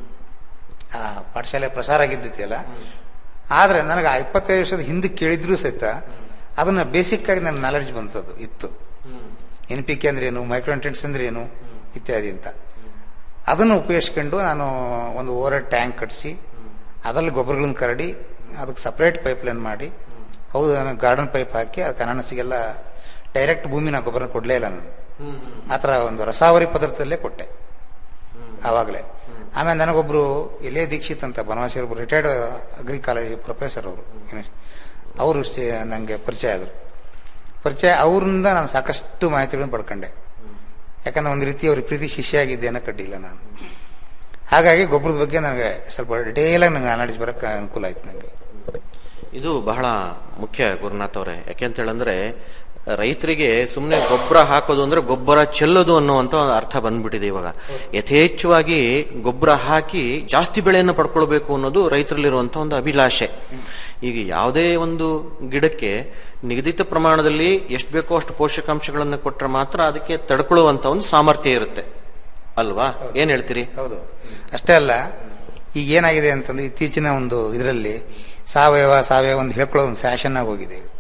ಆ ಪಾಠಶಾಲೆ ಪ್ರಸಾರ ಆಗಿದ್ದೈತಿಯಲ್ಲ ಆದ್ರೆ ನನಗೆ ಆ ಇಪ್ಪತ್ತೈದು ವರ್ಷದ ಹಿಂದೆ ಕೇಳಿದ್ರು ಸಹಿತ ಅದನ್ನ ಬೇಸಿಕ್ ಆಗಿ ನನ್ನ ನಾಲೆಡ್ಜ್ ಬಂತದ್ದು ಇತ್ತು ಎನ್ ಪಿ ಕೆ ಅಂದ್ರೆ ಏನು ಮೈಕ್ರೋಂಟೆಂಟ್ಸ್ ಅಂದ್ರೆ ಏನು ಇತ್ಯಾದಿ ಅಂತ ಅದನ್ನು ಉಪಯೋಗಿಸ್ಕೊಂಡು ನಾನು ಒಂದು ಓವರ್ ಟ್ಯಾಂಕ್ ಕಟ್ಟಿಸಿ ಅದರಲ್ಲಿ ಗೊಬ್ಬರಗಳನ್ನ ಕರಡಿ ಅದಕ್ಕೆ ಸಪ್ರೇಟ್ ಪೈಪ್ ಲೈನ್ ಮಾಡಿ ಹೌದು ನಾನು ಗಾರ್ಡನ್ ಪೈಪ್ ಹಾಕಿ ಅದಕ್ಕೆ ಅನಾನಸಿಗೆಲ್ಲ ಡೈರೆಕ್ಟ್ ಭೂಮಿನ ಗೊಬ್ಬರ ಕೊಡಲೇ ಇಲ್ಲ ನಾನು ಆ ಥರ ಒಂದು ರಸಾವರಿ ಪದಾರ್ಥದಲ್ಲೇ ಕೊಟ್ಟೆ ಆವಾಗಲೇ ಆಮೇಲೆ ನನಗೊಬ್ರು ಎಲೆ ದೀಕ್ಷಿತ್ ಅಂತ ಬನವಾಸಿ ಒಬ್ರು ರಿಟೈರ್ಡ್ ಅಗ್ರಿ ಕಾಲೇಜ್ ಪ್ರೊಫೆಸರ್ ಅವರು ಅವರು ನನಗೆ ಪರಿಚಯ ಆದರು ಪರಿಚಯ ಅವರಿಂದ ನಾನು ಸಾಕಷ್ಟು ಮಾಹಿತಿಗಳನ್ನು ಪಡ್ಕೊಂಡೆ ಯಾಕಂದ್ರೆ ಒಂದು ರೀತಿ ಅವ್ರಿಗೆ ಪ್ರೀತಿ ಶಿಷ್ಯ ಆಗಿದ್ದೆ ಅನ್ನೋ ಕಡ್ಡಿಲ್ಲ ನಾನು ಹಾಗಾಗಿ ಗೊಬ್ಬರದ ಬಗ್ಗೆ ನನಗೆ ಸ್ವಲ್ಪ ಡಿಟೇಲಾಗಿ ನಂಗೆ ನಾಲೆಡ್ಜ್ ಬರೋಕ್ಕೆ ಅನುಕೂಲ ಆಯ್ತು ನನಗೆ ಇದು ಬಹಳ ಮುಖ್ಯ ಗುರುನಾಥ್ ಅವರೇ ಯಾಕೆಂತ ಹೇಳಂದ್ರೆ ರೈತರಿಗೆ ಸುಮ್ಮನೆ ಗೊಬ್ಬರ ಹಾಕೋದು ಅಂದ್ರೆ ಗೊಬ್ಬರ ಚೆಲ್ಲೋದು ಅನ್ನುವಂತ ಒಂದು ಅರ್ಥ ಬಂದ್ಬಿಟ್ಟಿದೆ ಇವಾಗ ಯಥೇಚ್ಛವಾಗಿ ಗೊಬ್ಬರ ಹಾಕಿ ಜಾಸ್ತಿ ಬೆಳೆಯನ್ನು ಪಡ್ಕೊಳ್ಬೇಕು ಅನ್ನೋದು ರೈತರಲ್ಲಿರುವಂತ ಒಂದು ಅಭಿಲಾಷೆ ಈಗ ಯಾವುದೇ ಒಂದು ಗಿಡಕ್ಕೆ ನಿಗದಿತ ಪ್ರಮಾಣದಲ್ಲಿ ಎಷ್ಟು ಬೇಕೋ ಅಷ್ಟು ಪೋಷಕಾಂಶಗಳನ್ನು ಕೊಟ್ಟರೆ ಮಾತ್ರ ಅದಕ್ಕೆ ತಡ್ಕೊಳ್ಳುವಂತ ಒಂದು ಸಾಮರ್ಥ್ಯ ಇರುತ್ತೆ ಅಲ್ವಾ ಏನ್ ಹೇಳ್ತೀರಿ ಹೌದು ಅಷ್ಟೇ ಅಲ್ಲ ಈಗ ಏನಾಗಿದೆ ಅಂತಂದ್ರೆ ಇತ್ತೀಚಿನ ಒಂದು ಇದರಲ್ಲಿ ಸಾವಯವ ಸಾವಯವ ಒಂದು ಹೇಳ್ಕೊಳ್ಳೋದು ಒಂದು ಫ್ಯಾಷನ್ ಆಗಿ ಹೋಗಿದೆ ಈಗ.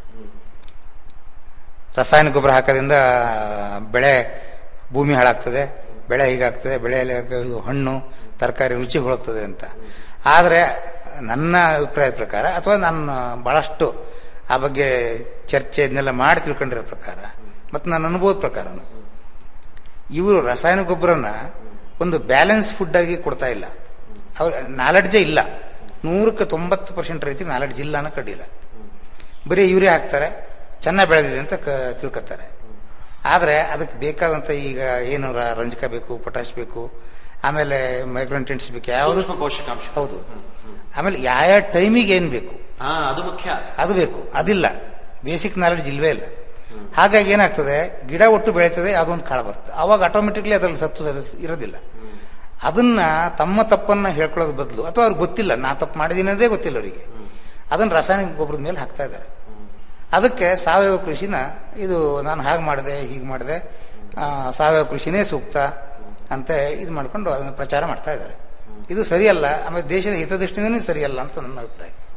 ರಾಸಾಯನಿಕ ಗೊಬ್ಬರ ಹಾಕೋದ್ರಿಂದ ಬೆಳೆ ಭೂಮಿ ಹಾಳಾಗ್ತದೆ ಬೆಳೆ ಹೀಗಾಗ್ತದೆ ಬೆಳೆಯಲ್ಲಿ ಇದು ಹಣ್ಣು ತರಕಾರಿ ರುಚಿ ಹೋಗ್ತದೆ ಅಂತ ಆದರೆ ನನ್ನ ಅಭಿಪ್ರಾಯದ ಪ್ರಕಾರ ಅಥವಾ ನಾನು ಬಹಳಷ್ಟು ಆ ಬಗ್ಗೆ ಚರ್ಚೆ ಇದನ್ನೆಲ್ಲ ಮಾಡಿ ತಿಳ್ಕೊಂಡಿರೋ ಪ್ರಕಾರ ಮತ್ತು ನನ್ನ ಅನುಭವದ ಪ್ರಕಾರನು ಇವರು ರಾಸಾಯನಿಕ ಗೊಬ್ಬರನ ಒಂದು ಬ್ಯಾಲೆನ್ಸ್ ಫುಡ್ ಆಗಿ ಕೊಡ್ತಾ ಇಲ್ಲ ಅವ್ರ ನಾಲೆಡ್ಜೇ ಇಲ್ಲ ನೂರಕ್ಕೆ ತೊಂಬತ್ತು ಪರ್ಸೆಂಟ್ ರೈತರಿಗೆ ನಾಲೆಡ್ಜ್ ಇಲ್ಲ ಅನ್ನೋ ಕಡ್ಡಿಲ್ಲ ಬರೀ ಯೂರಿಯಾ ಹಾಕ್ತಾರೆ ಚೆನ್ನಾಗಿ ಬೆಳೆದಿದೆ ಅಂತ ಕ ತಿಳ್ಕೊತಾರೆ ಆದರೆ ಅದಕ್ಕೆ ಬೇಕಾದಂಥ ಈಗ ಏನು ರ- ರಂಜಕ ಬೇಕು ಪೊಟ್ಯಾಶ್ ಬೇಕು ಆಮೇಲೆ ಮೈಕ್ರೋನ್ಟೆಂಟ್ಸ್ ಬೇಕು ಯಾವುದು ಸೂಕ್ಷ್ಮ ಪೋಷಕಾಂಶ ಹೌದು ಆಮೇಲೆ ಯಾವ ಟೈಮಿಗೆ ಏನು ಬೇಕು ಹಾ ಅದು ಮುಖ್ಯ ಅದು ಬೇಕು ಅದಿಲ್ಲ ಬೇಸಿಕ್ ನಾಲೆಡ್ಜ್ ಇಲ್ವೇ ಇಲ್ಲ ಹಾಗಾಗಿ ಏನಾಗ್ತದೆ ಗಿಡ ಒಟ್ಟು ಬೆಳೀತದೆ ಅದೊಂದು ಕಾಳು ಬರ್ತದೆ ಅವಾಗ ಆಟೋಮೆಟಿಕ್ಲಿ ಅದ್ರಲ್ಲಿ ಸತ್ತು ಸರಿಸ್- ಇರೋದಿಲ್ಲ ಅದನ್ನ ತಮ್ಮ ತಪ್ಪನ್ನ ಹೇಳ್ಕೊಳ್ಳೋದು ಬದಲು ಅಥವಾ ಅವ್ರಿಗೆ ಗೊತ್ತಿಲ್ಲ ನಾ ತಪ್ಪು ಮಾಡಿದ್ದೀನಿ ಅನ್ನೋದೇ ಗೊತ್ತಿಲ್ಲ ಅವರಿಗೆ ಅದನ್ನ ರಾಸಾಯನಿಕ ಗೊಬ್ಬರದ ಮೇಲೆ ಹಾಕ್ತಾ ಇದ್ದಾರೆ ಅದಕ್ಕೆ ಸಾವಯವ ಕೃಷಿನ ಇದು ನಾನು ಹಾಗೆ ಮಾಡಿದೆ ಹೀಗೆ ಮಾಡಿದೆ ಆ, ಸಾವಯವ ಕೃಷಿನೇ ಸೂಕ್ತ ಅಂತ ಇದು ಮಾಡ್ಕೊಂಡು ಅದನ್ನ ಪ್ರಚಾರ ಮಾಡ್ತಾ ಇದ್ದಾರೆ ಇದು ಸರಿಯಲ್ಲ ಆಮೇಲೆ ದೇಶದ ಹಿತದೃಷ್ಟಿಯಿಂದನೂ ಸರಿಯಲ್ಲ ಅಂತ ನನ್ನ ಅಭಿಪ್ರಾಯ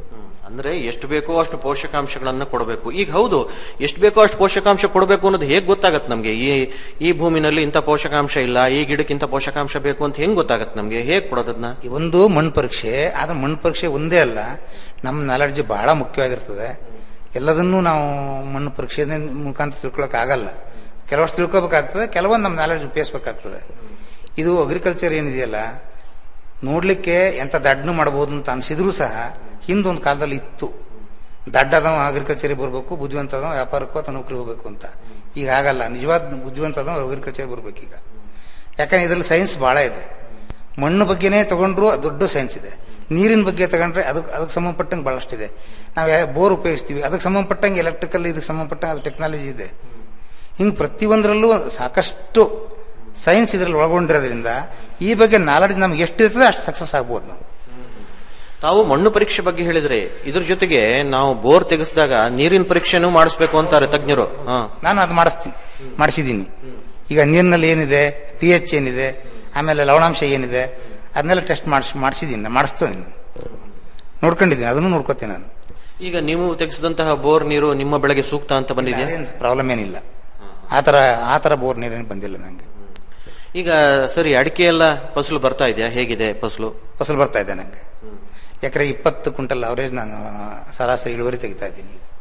ಅಂದ್ರೆ ಎಷ್ಟು ಬೇಕೋ ಅಷ್ಟು ಪೋಷಕಾಂಶಗಳನ್ನ ಕೊಡಬೇಕು ಈಗ ಹೌದು ಎಷ್ಟು ಬೇಕೋ ಅಷ್ಟು ಪೋಷಕಾಂಶ ಕೊಡಬೇಕು ಅನ್ನೋದು ಹೇಗೆ ಗೊತ್ತಾಗತ್ತೆ ನಮ್ಗೆ ಈ ಈ ಭೂಮಿನಲ್ಲಿ ಇಂಥ ಪೋಷಕಾಂಶ ಇಲ್ಲ ಈ ಗಿಡಕ್ಕೆ ಇಂಥ ಪೋಷಕಾಂಶ ಬೇಕು ಅಂತ ಹೆಂಗ್ ಗೊತ್ತಾಗತ್ತೆ ನಮ್ಗೆ ಹೇಗ್ ಕೊಡೋದನ್ನ ಈ ಒಂದು ಮಣ್ಣು ಪರೀಕ್ಷೆ ಆದ್ರೆ ಮಣ್ಣು ಪರೀಕ್ಷೆ ಒಂದೇ ಅಲ್ಲ ನಮ್ಮ ನಾಲೆಡ್ಜ್ ಬಹಳ ಮುಖ್ಯವಾಗಿರ್ತದೆ ಎಲ್ಲದನ್ನೂ ನಾವು ಮಣ್ಣು ಪರೀಕ್ಷೆ ಮುಖಾಂತರ ತಿಳ್ಕೊಳಕ್ ಆಗಲ್ಲ ಕೆಲವಷ್ಟು ತಿಳ್ಕೊಬೇಕಾಗ್ತದೆ ಕೆಲವೊಂದು ನಮ್ಮ ನಾಲೆಡ್ಜ್ ಉಪಯೋಗಿಸ್ಬೇಕಾಗ್ತದೆ ಇದು ಅಗ್ರಿಕಲ್ಚರ್ ಏನಿದೆಯಲ್ಲ ನೋಡ್ಲಿಕ್ಕೆ ಎಂತ ದಡ್ಡನು ಮಾಡಬಹುದು ಅಂತ ಅನ್ಸಿದ್ರು ಸಹ ಹಿಂದೊಂದು ಕಾಲದಲ್ಲಿ ಇತ್ತು ದಡ್ಡದವ ಅಗ್ರಿಕಲ್ಚರಿಗೆ ಬರಬೇಕು ಬುದ್ಧಿವಂತದವ ವ್ಯಾಪಾರಕ್ಕೂ ಅಥವಾ ನೌಕರಿ ಹೋಗ್ಬೇಕು ಅಂತ ಈಗ ಆಗಲ್ಲ ನಿಜವಾದ ಬುದ್ಧಿವಂತದವ ಅಗ್ರಿಕಲ್ಚರ್ ಬರ್ಬೇಕು ಈಗ ಯಾಕಂದ್ರೆ ಇದರಲ್ಲಿ ಸೈನ್ಸ್ ಬಹಳ ಇದೆ ಮಣ್ಣು ಬಗ್ಗೆನೇ ತಗೊಂಡ್ರು ಅದು ದೊಡ್ಡ ಸೈನ್ಸ್ ಇದೆ ನೀರಿನ ಬಗ್ಗೆ ತಗೊಂಡ್ರೆ ಅದಕ್ಕೆ ಅದಕ್ಕೆ ಸಂಬಂಧಪಟ್ಟಂಗೆ ಬಹಳಷ್ಟಿದೆ ನಾವು ಯಾ- ಬೋರ್ ಉಪಯೋಗಿಸ್ತೀವಿ ಅದಕ್ಕೆ ಸಂಬಂಧಪಟ್ಟಂಗೆ ಎಲೆಕ್ಟ್ರಿಕಲ್ ಇದಕ್ಕೆ ಸಂಬಂಧಪಟ್ಟಂಗೆ ಅದು ಟೆಕ್ನಾಲಜಿ ಇದೆ ಹಿಂಗೆ ಪ್ರತಿಯೊಂದರಲ್ಲೂ ಸಾಕಷ್ಟು ಸೈನ್ಸ್ ಇದರಲ್ಲಿ ಒಳಗೊಂಡಿರೋದ್ರಿಂದ ಈ ಬಗ್ಗೆ ನಾಲೆಡ್ಜ್ ನಮ್ಗೆ ಎಷ್ಟು ಇರ್ತದೆ ಅಷ್ಟು ಸಕ್ಸಸ್ ಆಗ್ಬೋದು ನಾವು ತಾವು ಮಣ್ಣು ಪರೀಕ್ಷೆ ಬಗ್ಗೆ ಹೇಳಿದ್ರೆ ಇದ್ರ ಜೊತೆಗೆ ನಾವು ಬೋರ್ ತೆಗೆಸಿದಾಗ ನೀರಿನ ಪರೀಕ್ಷೆನೂ ಮಾಡಿಸ್ಬೇಕು ಅಂತಾರೆ ತಜ್ಞರು ಹಾ ನಾನು ಅದು ಮಾಡಿಸ್ತೀನಿ ಮಾಡಿಸಿದ್ದೀನಿ ಈಗ ನೀರಿನಲ್ಲಿ ಏನಿದೆ ಪಿ ಎಚ್ ಏನಿದೆ ಆಮೇಲೆ ಲವಣಾಂಶ ಏನಿದೆ ಅದನ್ನೆಲ್ಲ ಟೆಸ್ಟ್ ಮಾಡಿಸಿ ಮಾಡಿಸಿದ್ದೀನಿ ನಾನು ಮಾಡಿಸ್ತೇನೆ ನೋಡ್ಕೊಂಡಿದ್ದೀನಿ ಅದನ್ನು ನೋಡ್ಕೋತೀನಿ ನಾನು ಈಗ ನೀವು ತೆಗೆಸಿದಂತಹ ಬೋರ್ ನೀರು ನಿಮ್ಮ ಬೆಳೆಗೆ ಸೂಕ್ತ ಅಂತ ಬಂದಿದೆಯಾ ಪ್ರಾಬ್ಲಮ್ ಏನಿಲ್ಲ ಆ ಥರ ಆ ಥರ ಬೋರ್ ನೀರೇನು ಬಂದಿಲ್ಲ ನನಗೆ ಈಗ ಸರಿ ಅಡಿಕೆ ಎಲ್ಲ ಫಸಲು ಬರ್ತಾ ಇದೆಯಾ ಹೇಗಿದೆ ಫಸಲು ಫಸಲು ಬರ್ತಾ ಇದೆ ನನಗೆ ಎಕರೆ ಇಪ್ಪತ್ತು ಕ್ವಿಂಟಲ್ ಅವರೇಜ್ ನಾನು ಸರಾಸರಿ ಇಳುವರಿ ತೆಗಿತಾ ಇದ್ದೀನಿ ಈಗ.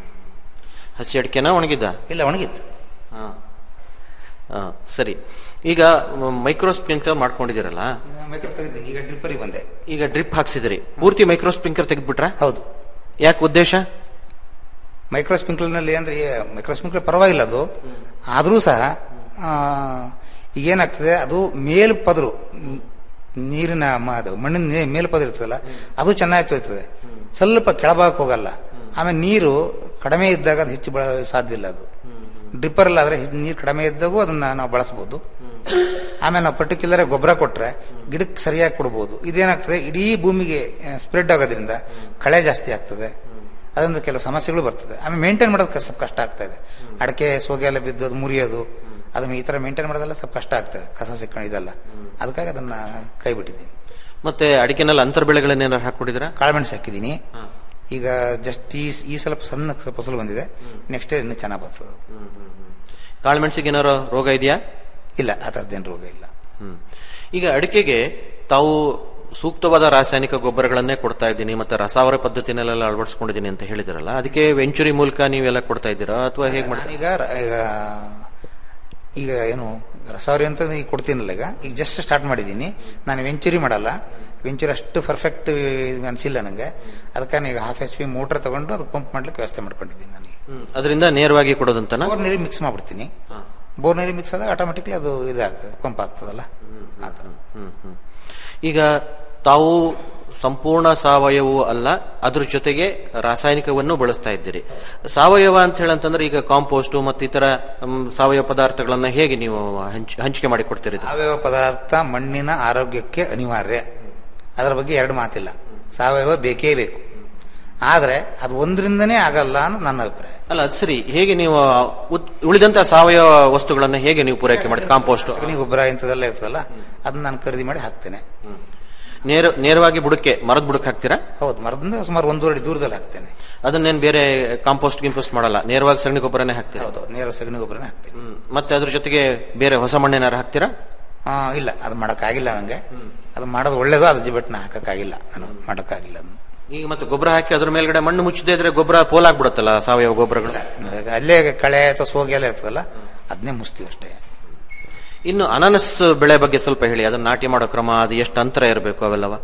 ಹಸಿ ಅಡಿಕೆನ ಒಣಗಿದ್ದ ಇಲ್ಲ ಒಣಗಿತ್ತು ಹಾ. ಹಾ, ಸರಿ ಈಗ ಮೈಕ್ರೋ ಸ್ಪ್ರಿಂಕ್ಲರ್ ಮಾಡ್ಕೊಂಡಿದ್ದೀರಲ್ಲ ಮೈಕ್ರೋ ತೆಗೆದಿದ್ದೀನಿ ಈಗ ಡ್ರಿಪ್ಪರಿಗೆ ಬಂದೆ ಈಗ ಡ್ರಿಪ್ ಹಾಕ್ಸಿದ್ರಿ ಪೂರ್ತಿ ಮೈಕ್ರೋ ಸ್ಪ್ರಿಂಕ್ಲರ್ ತೆಗೆದ್ಬಿಟ್ರ ಹೌದು ಯಾಕೆ ಉದ್ದೇಶ ಮೈಕ್ರೋ ಸ್ಪ್ರಿಂಕ್ಲರ್ನಲ್ಲಿ ಅಂದ್ರೆ ಮೈಕ್ರೋ ಸ್ಪ್ರಿಂಕ್ಲರ್ ಪರವಾಗಿಲ್ಲ ಅದು ಆದರೂ ಸಹ ಆ, ಈಗೇನಾಗ್ತದೆ ಅದು ಮೇಲ್ ಪದರು ನೀರಿನ ಮ- ಅದು ಮಣ್ಣಿನ ನೇ- ಮೇಲ್ ಪದರು ಇರ್ತದಲ್ಲ ಅದು ಚೆನ್ನಾಗಿ ತೊಯ್ತದೆ ಸ್ವಲ್ಪ ಕೆಳಭಾಗಕ್ಕೆ ಹೋಗಲ್ಲ ಆಮೇಲೆ ನೀರು ಕಡಿಮೆ ಇದ್ದಾಗ ಅದು ಹೆಚ್ಚು ಬಳ ಸಾಧ್ಯ ಇಲ್ಲ ಅದು ಡ್ರಿಪ್ಪರಲ್ಲಿ ಆದರೆ ನೀರು ಕಡಿಮೆ ಇದ್ದಾಗೂ ಅದನ್ನ ನಾವು ಬಳಸ್ಬೋದು ಆಮೇಲೆ ನಾವು ಪರ್ಟಿಕ್ಯುಲರ್ ಗೊಬ್ಬರ ಕೊಟ್ರೆ ಗಿಡಕ್ಕೆ ಸರಿಯಾಗಿ ಕೊಡ್ಬೋದು ಇದೇನಾಗ್ತದೆ ಇಡೀ ಭೂಮಿಗೆ ಸ್ಪ್ರೆಡ್ ಆಗೋದ್ರಿಂದ ಕಳೆ ಜಾಸ್ತಿ ಆಗ್ತದೆ ಅದರಿಂದ ಕೆಲವು ಸಮಸ್ಯೆಗಳು ಬರ್ತದೆ ಆಮೇಲೆ ಮೇಂಟೈನ್ ಮಾಡೋದು ಕ- ಸ್ವಲ್ಪ ಕಷ್ಟ ಆಗ್ತಾ ಇದೆ ಅಡಕೆ ಸೋಗೆ ಎಲ್ಲ ಬಿದ್ದು ಅದು ಮುರಿಯೋದು ಅದನ್ನ ಈ ತರ ಮೇಂಟೈನ್ ಮಾಡೋದೆಲ್ಲ ಸ್ವಲ್ಪ ಕಷ್ಟ ಆಗ್ತದೆ ಕಸ ಸಿಕ್ಕೊಂಡು ಇದೆಲ್ಲ ಅದಕ್ಕಾಗಿ ಅದನ್ನ ಕೈ ಬಿಟ್ಟಿದ್ದೀನಿ ಮತ್ತೆ ಅಡಿಕೆನಲ್ಲಿ ಅಂತರ್ ಬೆಳೆಗಳನ್ನೇನಾರು ಹಾಕೊಂಡಿದ್ದೀರಾ ಕಾಳುಮೆಣಸು ಹಾಕಿದ್ದೀನಿ ಈಗ ಜಸ್ಟ್ ಈ ಈ ಸ್ವಲ್ಪ ಸಣ್ಣ ಫಸಲು ಬಂದಿದೆ ನೆಕ್ಸ್ಟ್ ಇನ್ನೂ ಚೆನ್ನಾಗಿ ಬರ್ತದೆ ಕಾಳುಮೆಣಸಿಗೆ ಏನಾರು ರೋಗ ಇದೆಯಾ ಇಲ್ಲ ಆ ಥರದ್ದೇನು ರೋಗ ಇಲ್ಲ ಹ್ಮ್. ಈಗ ಅಡಿಕೆಗೆ ತಾವು ಸೂಕ್ತವಾದ ರಾಸಾಯನಿಕ ಗೊಬ್ಬರಗಳನ್ನೇ ಕೊಡ್ತಾ ಇದ್ದೀನಿ ಮತ್ತೆ ರಸಾವರ ಪದ್ಧತಿನೆಲ್ಲ ಅಳವಡಿಸ್ಕೊಂಡಿದ್ದೀನಿ ಅಂತ ಹೇಳಿದಿರಲ್ಲ ಅದಕ್ಕೆ ವೆಂಚುರಿ ಮೂಲಕ ನೀವೆಲ್ಲ ಕೊಡ್ತಾ ಇದ್ದೀರಾ ಅಥವಾ ಹೇಗೆ ಮಾಡ್ತೀರಾ ಈಗ ರ- ಈಗ ಈಗ ಏನು ರಸಾವರಿ ಅಂತ ಈಗ ಕೊಡ್ತೀನಲ್ಲ ಈಗ ಈಗ ಜಸ್ಟ್ ಸ್ಟಾರ್ಟ್ ಮಾಡಿದ್ದೀನಿ ನಾನು ವೆಂಚುರಿ ಮಾಡಲ್ಲ ವೆಂಚುರಿ ಅಷ್ಟು ಪರ್ಫೆಕ್ಟ್ ಅನಿಸಿಲ್ಲ ನನಗೆ ಅದಕ್ಕೆ ಈಗ ಹಾಫ್ ಎಚ್ ಪಿ ಮೋಟರ್ ತಗೊಂಡು ಅದು ಪಂಪ್ ಮಾಡ್ಲಿಕ್ಕೆ ವ್ಯವಸ್ಥೆ ಮಾಡ್ಕೊಂಡಿದ್ದೀನಿ ನನಗೆ ಅದರಿಂದ ನೇರವಾಗಿ ಕೊಡೋದಂತನ ಬೋರ್ ನೀರಿಗೆ ಮಿಕ್ಸ್ ಮಾಡ್ಬಿಡ್ತೀನಿ ಬೋರ್ ನೀರಿಗೆ ಮಿಕ್ಸ್ ಆದಾಗ ಆಟೋಮೆಟಿಕ್ಲಿ ಅದು ಇದಾಗ್ತದೆ ಪಂಪ್ ಆಗ್ತದಲ್ಲ ಆ ಥರ ಹ್ಮ್, ಹ್ಮ್. ಈಗ ತಾವು ಸಂಪೂರ್ಣ ಸಾವಯವ ಅಲ್ಲ ಅದ್ರ ಜೊತೆಗೆ ರಾಸಾಯನಿಕವನ್ನು ಬಳಸ್ತಾ ಇದ್ದೀರಿ ಸಾವಯವ ಅಂತ ಹೇಳಂತಂದ್ರೆ ಈಗ ಕಾಂಪೋಸ್ಟ್ ಮತ್ತು ಇತರ ಮ್, ಸಾವಯವ ಪದಾರ್ಥಗಳನ್ನ ಹೇಗೆ ನೀವು ಹಂಚ್- ಹಂಚಿಕೆ ಮಾಡಿ ಕೊಡ್ತೀರಿ ಇದು? ಸಾವಯವ ಪದಾರ್ಥ ಮಣ್ಣಿನ ಆರೋಗ್ಯಕ್ಕೆ ಅನಿವಾರ್ಯ ಅದರ ಬಗ್ಗೆ ಎರಡು ಮಾತಿಲ್ಲ ಸಾವಯವ ಬೇಕೇ ಬೇಕು ಆದರೆ ಅದು ಒಂದರಿಂದನೇ ಆಗಲ್ಲ ಅನ್ನೋದು ನನ್ನ ಅಭಿಪ್ರಾಯ ಅಲ್ಲ ಅದು ಸರಿ ಹೇಗೆ ನೀವು ಉತ್- ಉಳಿದಂತ ಸಾವಯವ ವಸ್ತುಗಳನ್ನ ಹೇಗೆ ನೀವು ಪೂರೈಕೆ ಮಾಡಿ ಕಾಂಪೋಸ್ಟ್ ಸಗಣಿ ಗೊಬ್ಬರ ಇಂಥದ್ದೆಲ್ಲ ಇರ್ತದಲ್ಲ ಅದನ್ನ ನಾನು ಖರೀದಿ ಮಾಡಿ ಹಾಕ್ತೇನೆ ನೇರ ನೇರವಾಗಿ ಬುಡಕ್ಕೆ ಮರದ ಬುಡಕ್ಕೆ ಹಾಕ್ತೀರಾ ಹೌದು ಮರದಿಂದ ಸುಮಾರು ಒಂದೂವರೆ ಅಡಿ ದೂರದಲ್ಲಿ ಹಾಕ್ತೇನೆ ಅದನ್ನೇನು ಬೇರೆ ಕಾಂಪೋಸ್ಟ್ ಗಿಂಪೋಸ್ಟ್ ಮಾಡಲ್ಲ ನೇರವಾಗಿ ಸಗಣಿ ಗೊಬ್ಬರನೇ ಹಾಕ್ತೀರಾ ಹೌದು ನೇರ ಸಗಣಿ ಗೊಬ್ಬರನೇ ಹಾಕ್ತೇನೆ ಹ್ಮ್. ಮತ್ತೆ ಅದ್ರ ಜೊತೆಗೆ ಬೇರೆ ಹೊಸ ಮಣ್ಣೇನಾರು ಹಾಕ್ತೀರಾ ಆ, ಇಲ್ಲ ಅದು ಮಾಡೋಕ್ಕಾಗಿಲ್ಲ ನನಗೆ ಅದು ಮಾಡೋದು ಒಳ್ಳೇದು ಅದು ಬಟ್ ನಾ ಹಾಕಕ್ಕಾಗಿಲ್ಲ ನಾನು ಮಾಡೋಕ್ಕಾಗಿಲ್ಲ ಅದನ್ನ. ಈಗ ಮತ್ತೆ ಗೊಬ್ಬರ ಹಾಕಿ ಅದ್ರ ಮೇಲ್ಗಡೆ ಮಣ್ಣು ಮುಚ್ಚದೇ ಇದ್ರೆ ಗೊಬ್ಬರ ಪೋಲಾಗ್ಬಿಡುತ್ತಲ್ಲ ಸಾವಯವ ಗೊಬ್ಬರಗಳು ಅಂದ್ರೆ ಅಲ್ಲೇ ಕಳೆ ಅಥವಾ ಸೋಗೆ ಎಲ್ಲ ಇರ್ತದಲ್ಲ ಅದನ್ನೇ ಮುಸ್ತೀವಿ ಅಷ್ಟೇ ಇನ್ನು ಅನಾನಸ್ ಬೆಳೆ ಬಗ್ಗೆ ಸ್ವಲ್ಪ ಹೇಳಿ ಅದನ್ನ ನಾಟಿ ಮಾಡೋ ಕ್ರಮ ಅದು ಎಷ್ಟು ಅಂತರ ಇರಬೇಕು ಅವೆಲ್ಲವ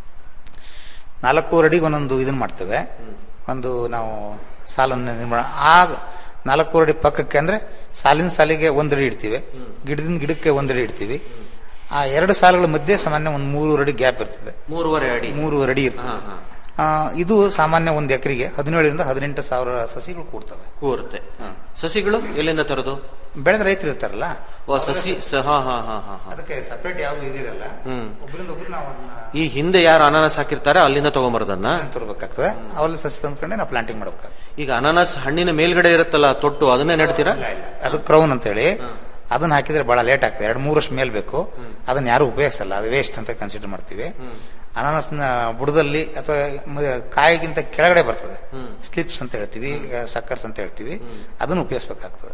ನಾಲ್ಕೂವರೆ ಅಡಿಗೆ ಒಂದೊಂದು ಇದನ್ನ ಮಾಡ್ತೇವೆ ಒಂದು ನಾವು ಸಾಲನ್ನು ನಿರ್ಮಾಣ ಆ ನಾಲ್ಕೂವರೆ ಅಡಿ ಪಕ್ಕಕ್ಕೆ ಅಂದ್ರೆ ಸಾಲಿನ ಸಾಲಿಗೆ ಒಂದಡಿ ಇಡ್ತೀವಿ ಗಿಡದಿಂದ ಗಿಡಕ್ಕೆ ಒಂದಡಿ ಇಡ್ತೀವಿ ಆ ಎರಡು ಸಾಲುಗಳ ಮಧ್ಯೆ ಸಾಮಾನ್ಯ ಒಂದು ಮೂರುವರೆ ಅಡಿ ಗ್ಯಾಪ್ ಇರ್ತದೆ ಮೂರುವರೆ ಅಡಿ ಮೂರುವರೆ ಅಡಿ ಇರ್ತದೆ ಆ, ಇದು ಸಾಮಾನ್ಯ ಒಂದು ಎಕರೆಗೆ ಹದಿನೇಳರಿಂದ ಹದಿನೆಂಟು ಸಾವಿರ ಸಸಿಗಳು ಕೂಡ್ತವೆ ಕೂರುತ್ತೆ ಸಸಿಗಳು ಎಲ್ಲಿಂದ ತರೋದು ಬೆಳೆದ ರೈತರು ಇರ್ತಾರಲ್ಲ ಓ ಸಸಿ ಸ- ಹಾ ಹಾ ಹಾ ಹಾ ಹಾ. ಅದಕ್ಕೆ ಸಪರೇಟ್ ಯಾವ್ದು ಇದಿರಲ್ಲ ಹ್ಮ್. ಒಬ್ಬರಿಂದ ಒಬ್ರು ನಾವು ಅದನ್ನ ಈ ಹಿಂದೆ ಯಾರು ಅನಾನಸ್ ಹಾಕಿರ್ತಾರೆ ಅಲ್ಲಿಂದ ತಗೊಂಬರೋದನ್ನ ತರಬೇಕಾಗ್ತದೆ ಅವೆಲ್ಲ ಸಸಿ ತಂದ್ಕೊಂಡೆ ನಾವು ಪ್ಲಾಂಟಿಂಗ್ ಮಾಡ್ಬೇಕಾಗ್ತದೆ ಈಗ ಅನಾನಸ್ ಹಣ್ಣಿನ ಮೇಲ್ಗಡೆ ಇರುತ್ತಲ್ಲ ತೊಟ್ಟು ಅದನ್ನೇ ನೆಡ್ತೀರಾ ಅದು ಕ್ರೌನ್ ಅಂತ ಹೇಳಿ ಅದನ್ನ ಹಾಕಿದ್ರೆ ಬಹಳ ಲೇಟ್ ಆಗ್ತದೆ ಎರಡು ಮೂರು ವರ್ಷ ಮೇಲ್ ಬೇಕು ಅದನ್ನ ಯಾರು ಉಪಯೋಗಿಸಲ್ಲ ಅದು ವೇಸ್ಟ್ ಅಂತ ಕನ್ಸಿಡರ್ ಮಾಡ್ತೀವಿ ಅನಾನಸ್ನ ಬುಡದಲ್ಲಿ ಅಥವಾ ಮ- ಕಾಯಿಗಿಂತ ಕೆಳಗಡೆ ಬರ್ತದೆ ಸ್ಲಿಪ್ಸ್ ಅಂತ ಹೇಳ್ತೀವಿ ಸಕ್ಕರ್ಸ್ ಅಂತ ಹೇಳ್ತೀವಿ ಅದನ್ನು ಉಪಯೋಗಿಸ್ಬೇಕಾಗ್ತದೆ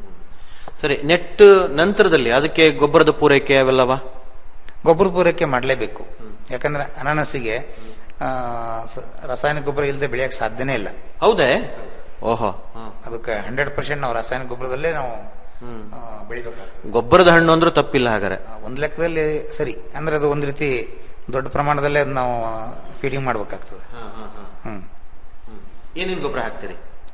ಸರಿ ನೆಟ್ ನಂತರದಲ್ಲಿ ಅದಕ್ಕೆ ಗೊಬ್ಬರದ ಪೂರೈಕೆ ಅವೆಲ್ಲವಾ ಗೊಬ್ಬರದ ಪೂರೈಕೆ ಮಾಡಲೇಬೇಕು ಯಾಕಂದ್ರೆ ಅನಾನಸಿಗೆ ಆ, ಸ- ರಾಸಾಯನಿಕ ಗೊಬ್ಬರ ಇಲ್ಲದೆ ಬೆಳೆಯಕ್ಕೆ ಸಾಧ್ಯನೇ ಇಲ್ಲ ಹೌದೇ ಓಹೋ ಹ. ಅದಕ್ಕೆ ಹಂಡ್ರೆಡ್ ಪರ್ಸೆಂಟ್ ನಾವು ರಾಸಾಯನಿಕ ಗೊಬ್ಬರದಲ್ಲೇ ನಾವು ಆ, ಬೆಳಿಬೇಕಾಗ್ತದೆ ಗೊಬ್ಬರದ ಹಣ್ಣು ಅಂದ್ರೂ ತಪ್ಪಿಲ್ಲ ಹಾಗಾದ್ರೆ ಆ, ಒಂದ್ ಲೆಕ್ಕದಲ್ಲಿ ಸರಿ ಅಂದ್ರೆ ಅದು ಒಂದು ರೀತಿ ದೊಡ್ಡ ಪ್ರಮಾಣದಲ್ಲೇ ಅದನ್ನ ನಾವು ಫೀಡಿಂಗ್ ಮಾಡ್ಬೇಕಾಗ್ತದೆ ಹ್ಮ್ ಏನೇನು ಗೊಬ್ಬರ ಹಾಕ್ತೀರಿ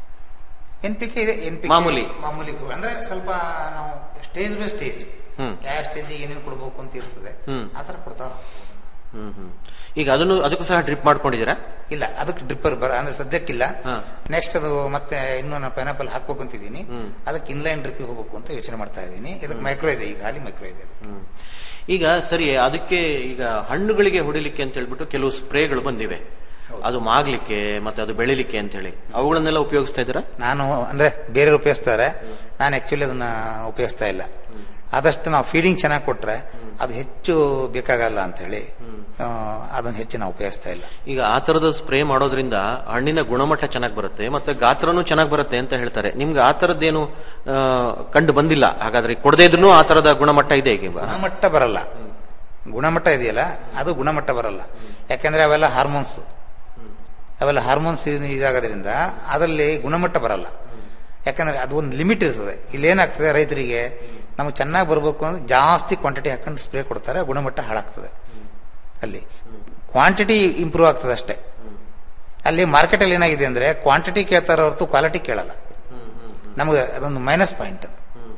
ಎನ್ ಪಿ ಕೆ ಇದೆ ಎನ್ ಪಿ ಮಾಮೂಲಿ. ಮಾಮೂಲಿ ಗೊ- ಅಂದ್ರೆ ಸ್ವಲ್ಪ ನಾವು ಸ್ಟೇಜ್ ಬೈ ಸ್ಟೇಜ್ ಹ್ಮ್. ಯಾವ ಸ್ಟೇಜ್ ಏನೇನು ಕೊಡ್ಬೇಕು ಅಂತ ಇರ್ತದೆ ಹ್ಮ್. ಆ ತರ ಕೊಡ್ತಾ ಹೋಗ್ತೀವಿ. ಹ್ಮ್ ಹ್ಮ್ ಈಗ ಅದನ್ನು ಅದಕ್ಕೂ ಸಹ ಡ್ರಿಪ್ ಮಾಡ್ಕೊಂಡಿದ್ದೀರಾ ಇಲ್ಲ ಅದಕ್ಕೆ ಡ್ರಿಪ್ಪರ್ ಬರ ಅಂದ್ರೆ ಸದ್ಯಕ್ಕಿಲ್ಲ ಹಾ. ನೆಕ್ಸ್ಟ್ ಅದು ಮತ್ತೆ ಇನ್ನೂ ನಾನು ಪೈನಾಪಲ್ ಹಾಕ್ಬೇಕು ಅಂತಿದ್ದೀನಿ ಅದಕ್ಕೆ ಇನ್ಲೈನ್ ಡ್ರಿಪ್ ಹೋಗ್ಬೇಕು ಅಂತ ಯೋಚನೆ ಮಾಡ್ತಾ ಇದ್ದೀನಿ ಇದಕ್ಕೆ ಮೈಕ್ರೋ ಇದೆ ಈಗ ಅಲ್ಲಿ ಮೈಕ್ರೋ ಇದೆ ಅದಕ್ಕೆ. ಈಗ ಸರಿ ಅದಕ್ಕೆ ಈಗ ಹಣ್ಣುಗಳಿಗೆ ಹೊಡಿಲಿಕ್ಕೆ ಅಂತ ಹೇಳ್ಬಿಟ್ಟು ಕೆಲವು ಸ್ಪ್ರೇಗಳು ಬಂದಿವೆ ಅದು ಮಾಗ್ಲಿಕ್ಕೆ ಮತ್ತೆ ಅದು ಬೆಳಿಲಿಕ್ಕೆ ಅಂತ ಹೇಳಿ ಅವುಗಳನ್ನೆಲ್ಲ ಉಪಯೋಗಿಸ್ತಾ ಇದ್ದೀರಾ ನಾನು ಅಂದ್ರೆ ಬೇರೆ ಉಪಯೋಗಿಸ್ತಾರೆ ನಾನು ಆಕ್ಚುಲಿ ಅದನ್ನ ಉಪಯೋಗಿಸ್ತಾ ಇಲ್ಲ ಆದಷ್ಟು ನಾವು ಫೀಡಿಂಗ್ ಚೆನ್ನಾಗಿ ಕೊಟ್ರೆ ಅದು ಹೆಚ್ಚು ಬೇಕಾಗಲ್ಲ ಅಂತ ಹೇಳಿ ಆ, ಅದನ್ನ ಹೆಚ್ಚು ನಾವು ಉಪಯೋಗಿಸ್ತಾ ಇಲ್ಲ ಈಗ ಆ ತರದ ಸ್ಪ್ರೇ ಮಾಡೋದ್ರಿಂದ ಹಣ್ಣಿನ ಗುಣಮಟ್ಟ ಚೆನ್ನಾಗಿ ಬರುತ್ತೆ ಮತ್ತೆ ಗಾತ್ರನೂ ಚೆನ್ನಾಗಿ ಬರುತ್ತೆ ಅಂತ ಹೇಳ್ತಾರೆ ನಿಮ್ಗೆ ಆ ತರದ್ದೇನು ಆ, ಕಂಡು ಬಂದಿಲ್ಲ ಹಾಗಾದ್ರೆ ಕೊಡದೇ ಇದ್ರೂ ಆ ತರದ ಗುಣಮಟ್ಟ ಇದೆ ಈಗ ಗುಣಮಟ್ಟ ಬರಲ್ಲ ಗುಣಮಟ್ಟ ಇದೆಯಲ್ಲ ಅದು ಗುಣಮಟ್ಟ ಬರಲ್ಲ ಯಾಕಂದ್ರೆ ಅವೆಲ್ಲ ಹಾರ್ಮೋನ್ಸ್ ಅವೆಲ್ಲ ಹಾರ್ಮೋನ್ಸ್ ಇದಾಗೋದ್ರಿಂದ ಅದರಲ್ಲಿ ಗುಣಮಟ್ಟ ಬರಲ್ಲ ಯಾಕಂದ್ರೆ ಅದು ಒಂದು ಲಿಮಿಟ್ ಇರ್ತದೆ ಇಲ್ಲಿ ಏನಾಗ್ತದೆ ರೈತರಿಗೆ ನಮಗೆ ಚೆನ್ನಾಗಿ ಬರಬೇಕು ಅಂದ್ರೆ ಜಾಸ್ತಿ ಕ್ವಾಂಟಿಟಿ ಹಾಕೊಂಡು ಸ್ಪ್ರೇ ಕೊಡ್ತಾರೆ ಗುಣಮಟ್ಟ ಹಾಳಾಗ್ತದೆ ಅಲ್ಲಿ ಕ್ವಾಂಟಿಟಿ ಇಂಪ್ರೂವ್ ಆಗ್ತದೆ ಅಷ್ಟೇ ಅಲ್ಲಿ ಮಾರ್ಕೆಟಲ್ಲಿ ಏನಾಗಿದೆ ಅಂದ್ರೆ ಕ್ವಾಂಟಿಟಿ ಕೇಳ್ತಾರ ಹೊರತು ಕ್ವಾಲಿಟಿ ಕೇಳಲ್ಲ ನಮಗೆ ಅದೊಂದು ಮೈನಸ್ ಪಾಯಿಂಟ್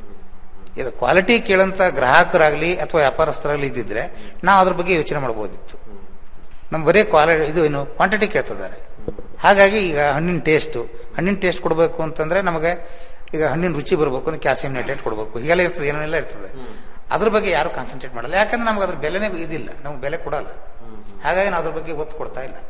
ಇದು ಕ್ವಾಲಿಟಿ ಕೇಳಂತ ಗ್ರಾಹಕರಾಗ್ಲಿ ಅಥವಾ ವ್ಯಾಪಾರಸ್ಥರಾಗ್ಲಿ ಇದ್ದಿದ್ರೆ ನಾವು ಅದ್ರ ಬಗ್ಗೆ ಯೋಚನೆ ಮಾಡ್ಬೋದಿತ್ತು ನಮ್ಮ ಬರೀ ಕ್ವಾಲಿಟಿ ಇದು ಏನು ಕ್ವಾಂಟಿಟಿ ಕೇಳ್ತಿದ್ದಾರೆ ಹಾಗಾಗಿ ಈಗ ಹಣ್ಣಿನ ಟೇಸ್ಟು ಹಣ್ಣಿನ ಟೇಸ್ಟ್ ಕೊಡಬೇಕು ಅಂತಂದ್ರೆ ನಮಗೆ ಈಗ ಹಣ್ಣಿನ ರುಚಿ ಬರಬೇಕು ಅಂದ್ರೆ ಕ್ಯಾಲ್ಸಿಯಂ ನೈಟ್ರೇಟ್ ಕೊಡಬೇಕು ಹೀಗೆಲ್ಲ ಇರ್ತದೆ ಏನೆಲ್ಲ ಇರ್ತದೆ ಅದ್ರ ಬಗ್ಗೆ ಯಾರು ಕಾನ್ಸಂಟ್ರೇಟ್ ಮಾಡಲ್ಲ ಯಾಕಂದ್ರೆ ನಮ್ಗೆ ಅದ್ರ ಬೆಲೆನೇ ಇದಿಲ್ಲ ನಮ್ಗೆ ಬೆಲೆ ಕೊಡಲ್ಲ ಹಾಗಾಗಿ ನಾವು ಅದ್ರ ಬಗ್ಗೆ ಒತ್ತು ಕೊಡ್ತಾ ಇಲ್ಲ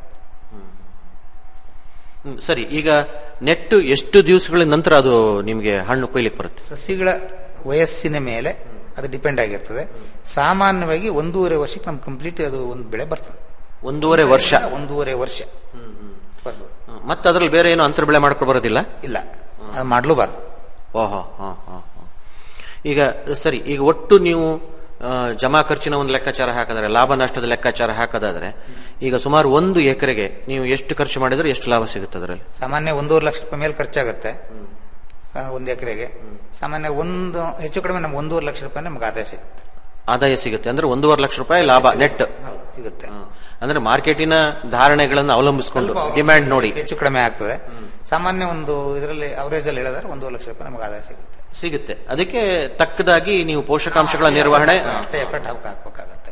ಹ್ಮ್, ಸರಿ ಈಗ ನೆಟ್ಟು ಎಷ್ಟು ದಿವಸಗಳ ನಂತರ ಅದು ನಿಮ್ಗೆ ಹಣ್ಣು ಕೊಯ್ಲಿಕ್ಕೆ ಬರುತ್ತೆ ಸಸಿಗಳ ವಯಸ್ಸಿನ ಮೇಲೆ ಅದು ಡಿಪೆಂಡ್ ಆಗಿರ್ತದೆ ಸಾಮಾನ್ಯವಾಗಿ ಒಂದೂವರೆ ವರ್ಷಕ್ಕೆ ನಮ್ಗೆ ಕಂಪ್ಲೀಟ್ ಅದು ಒಂದು ಬೆಳೆ ಬರ್ತದೆ ಒಂದೂವರೆ ವರ್ಷ ಒಂದೂವರೆ ವರ್ಷ ಬರ್ತದೆ ಹ್ಮ್, ಮತ್ತೆ ಅದ್ರಲ್ಲಿ ಬೇರೆ ಏನು ಅಂತರ ಬೆಳೆ ಮಾಡ್ಕೊಂಡು ಬರೋದಿಲ್ಲ ಇಲ್ಲ ಅದು ಮಾಡ್ಲೂಬಾರ್ದು ಓಹೋ ಹಾ ಹಾ ಹಾ. ಈಗ ಸರಿ ಈಗ ಒಟ್ಟು ನೀವು ಆ, ಜಮಾ ಖರ್ಚಿನ ಒಂದು ಲೆಕ್ಕಾಚಾರ ಹಾಕಿದ್ರೆ ಲಾಭ ನಷ್ಟದ ಲೆಕ್ಕಾಚಾರ ಹಾಕೋದಾದ್ರೆ ಈಗ ಸುಮಾರು ಒಂದು ಎಕರೆಗೆ ನೀವು ಎಷ್ಟು ಖರ್ಚು ಮಾಡಿದ್ರೆ ಎಷ್ಟು ಲಾಭ ಸಿಗುತ್ತೆ ಅದರಲ್ಲಿ ಸಾಮಾನ್ಯ ಒಂದೂವರೆ ಲಕ್ಷ ರೂಪಾಯಿ ಮೇಲೆ ಖರ್ಚಾಗುತ್ತೆ ಆ, ಒಂದು ಎಕರೆಗೆ ಸಾಮಾನ್ಯ ಒಂದು ಹೆಚ್ಚು ಕಡಿಮೆ ನಮ್ಗೆ ಒಂದೂವರೆ ಲಕ್ಷ ರೂಪಾಯಿ ನಮ್ಗೆ ಆದಾಯ ಸಿಗುತ್ತೆ ಆದಾಯ ಸಿಗುತ್ತೆ ಅಂದ್ರೆ ಒಂದೂವರೆ ಲಕ್ಷ ರೂಪಾಯಿ ಲಾಭ ನೆಟ್ ಹೌದು, ಸಿಗುತ್ತೆ ಅಂದ್ರೆ ಮಾರ್ಕೆಟಿನ ಧಾರಣೆಗಳನ್ನು ಅವಲಂಬಿಸಿಕೊಂಡು ಸ್ವಲ್ಪ ಡಿಮ್ಯಾಂಡ್ ನೋಡಿ ಹೆಚ್ಚು ಕಡಿಮೆ ಆಗ್ತದೆ ಸಾಮಾನ್ಯ ಒಂದು ಇದರಲ್ಲಿ ಅವರೇಜ್ ಅಲ್ಲಿ ಹೇಳಿದ್ರೆ ಒಂದೂವರೆ ಲಕ್ಷ ರೂಪಾಯಿ ನಮ್ಗೆ ಆದಾಯ ಸಿಗುತ್ತೆ ಸಿಗುತ್ತೆ ಅದಕ್ಕೆ ತಕ್ಕದಾಗಿ ನೀವು ಪೋಷಕಾಂಶಗಳ ನಿರ್ವಹಣೆ ಅಷ್ಟೇ ಎಫರ್ಟ್ ಹಾಕಬೇಕಾಗತ್ತೆ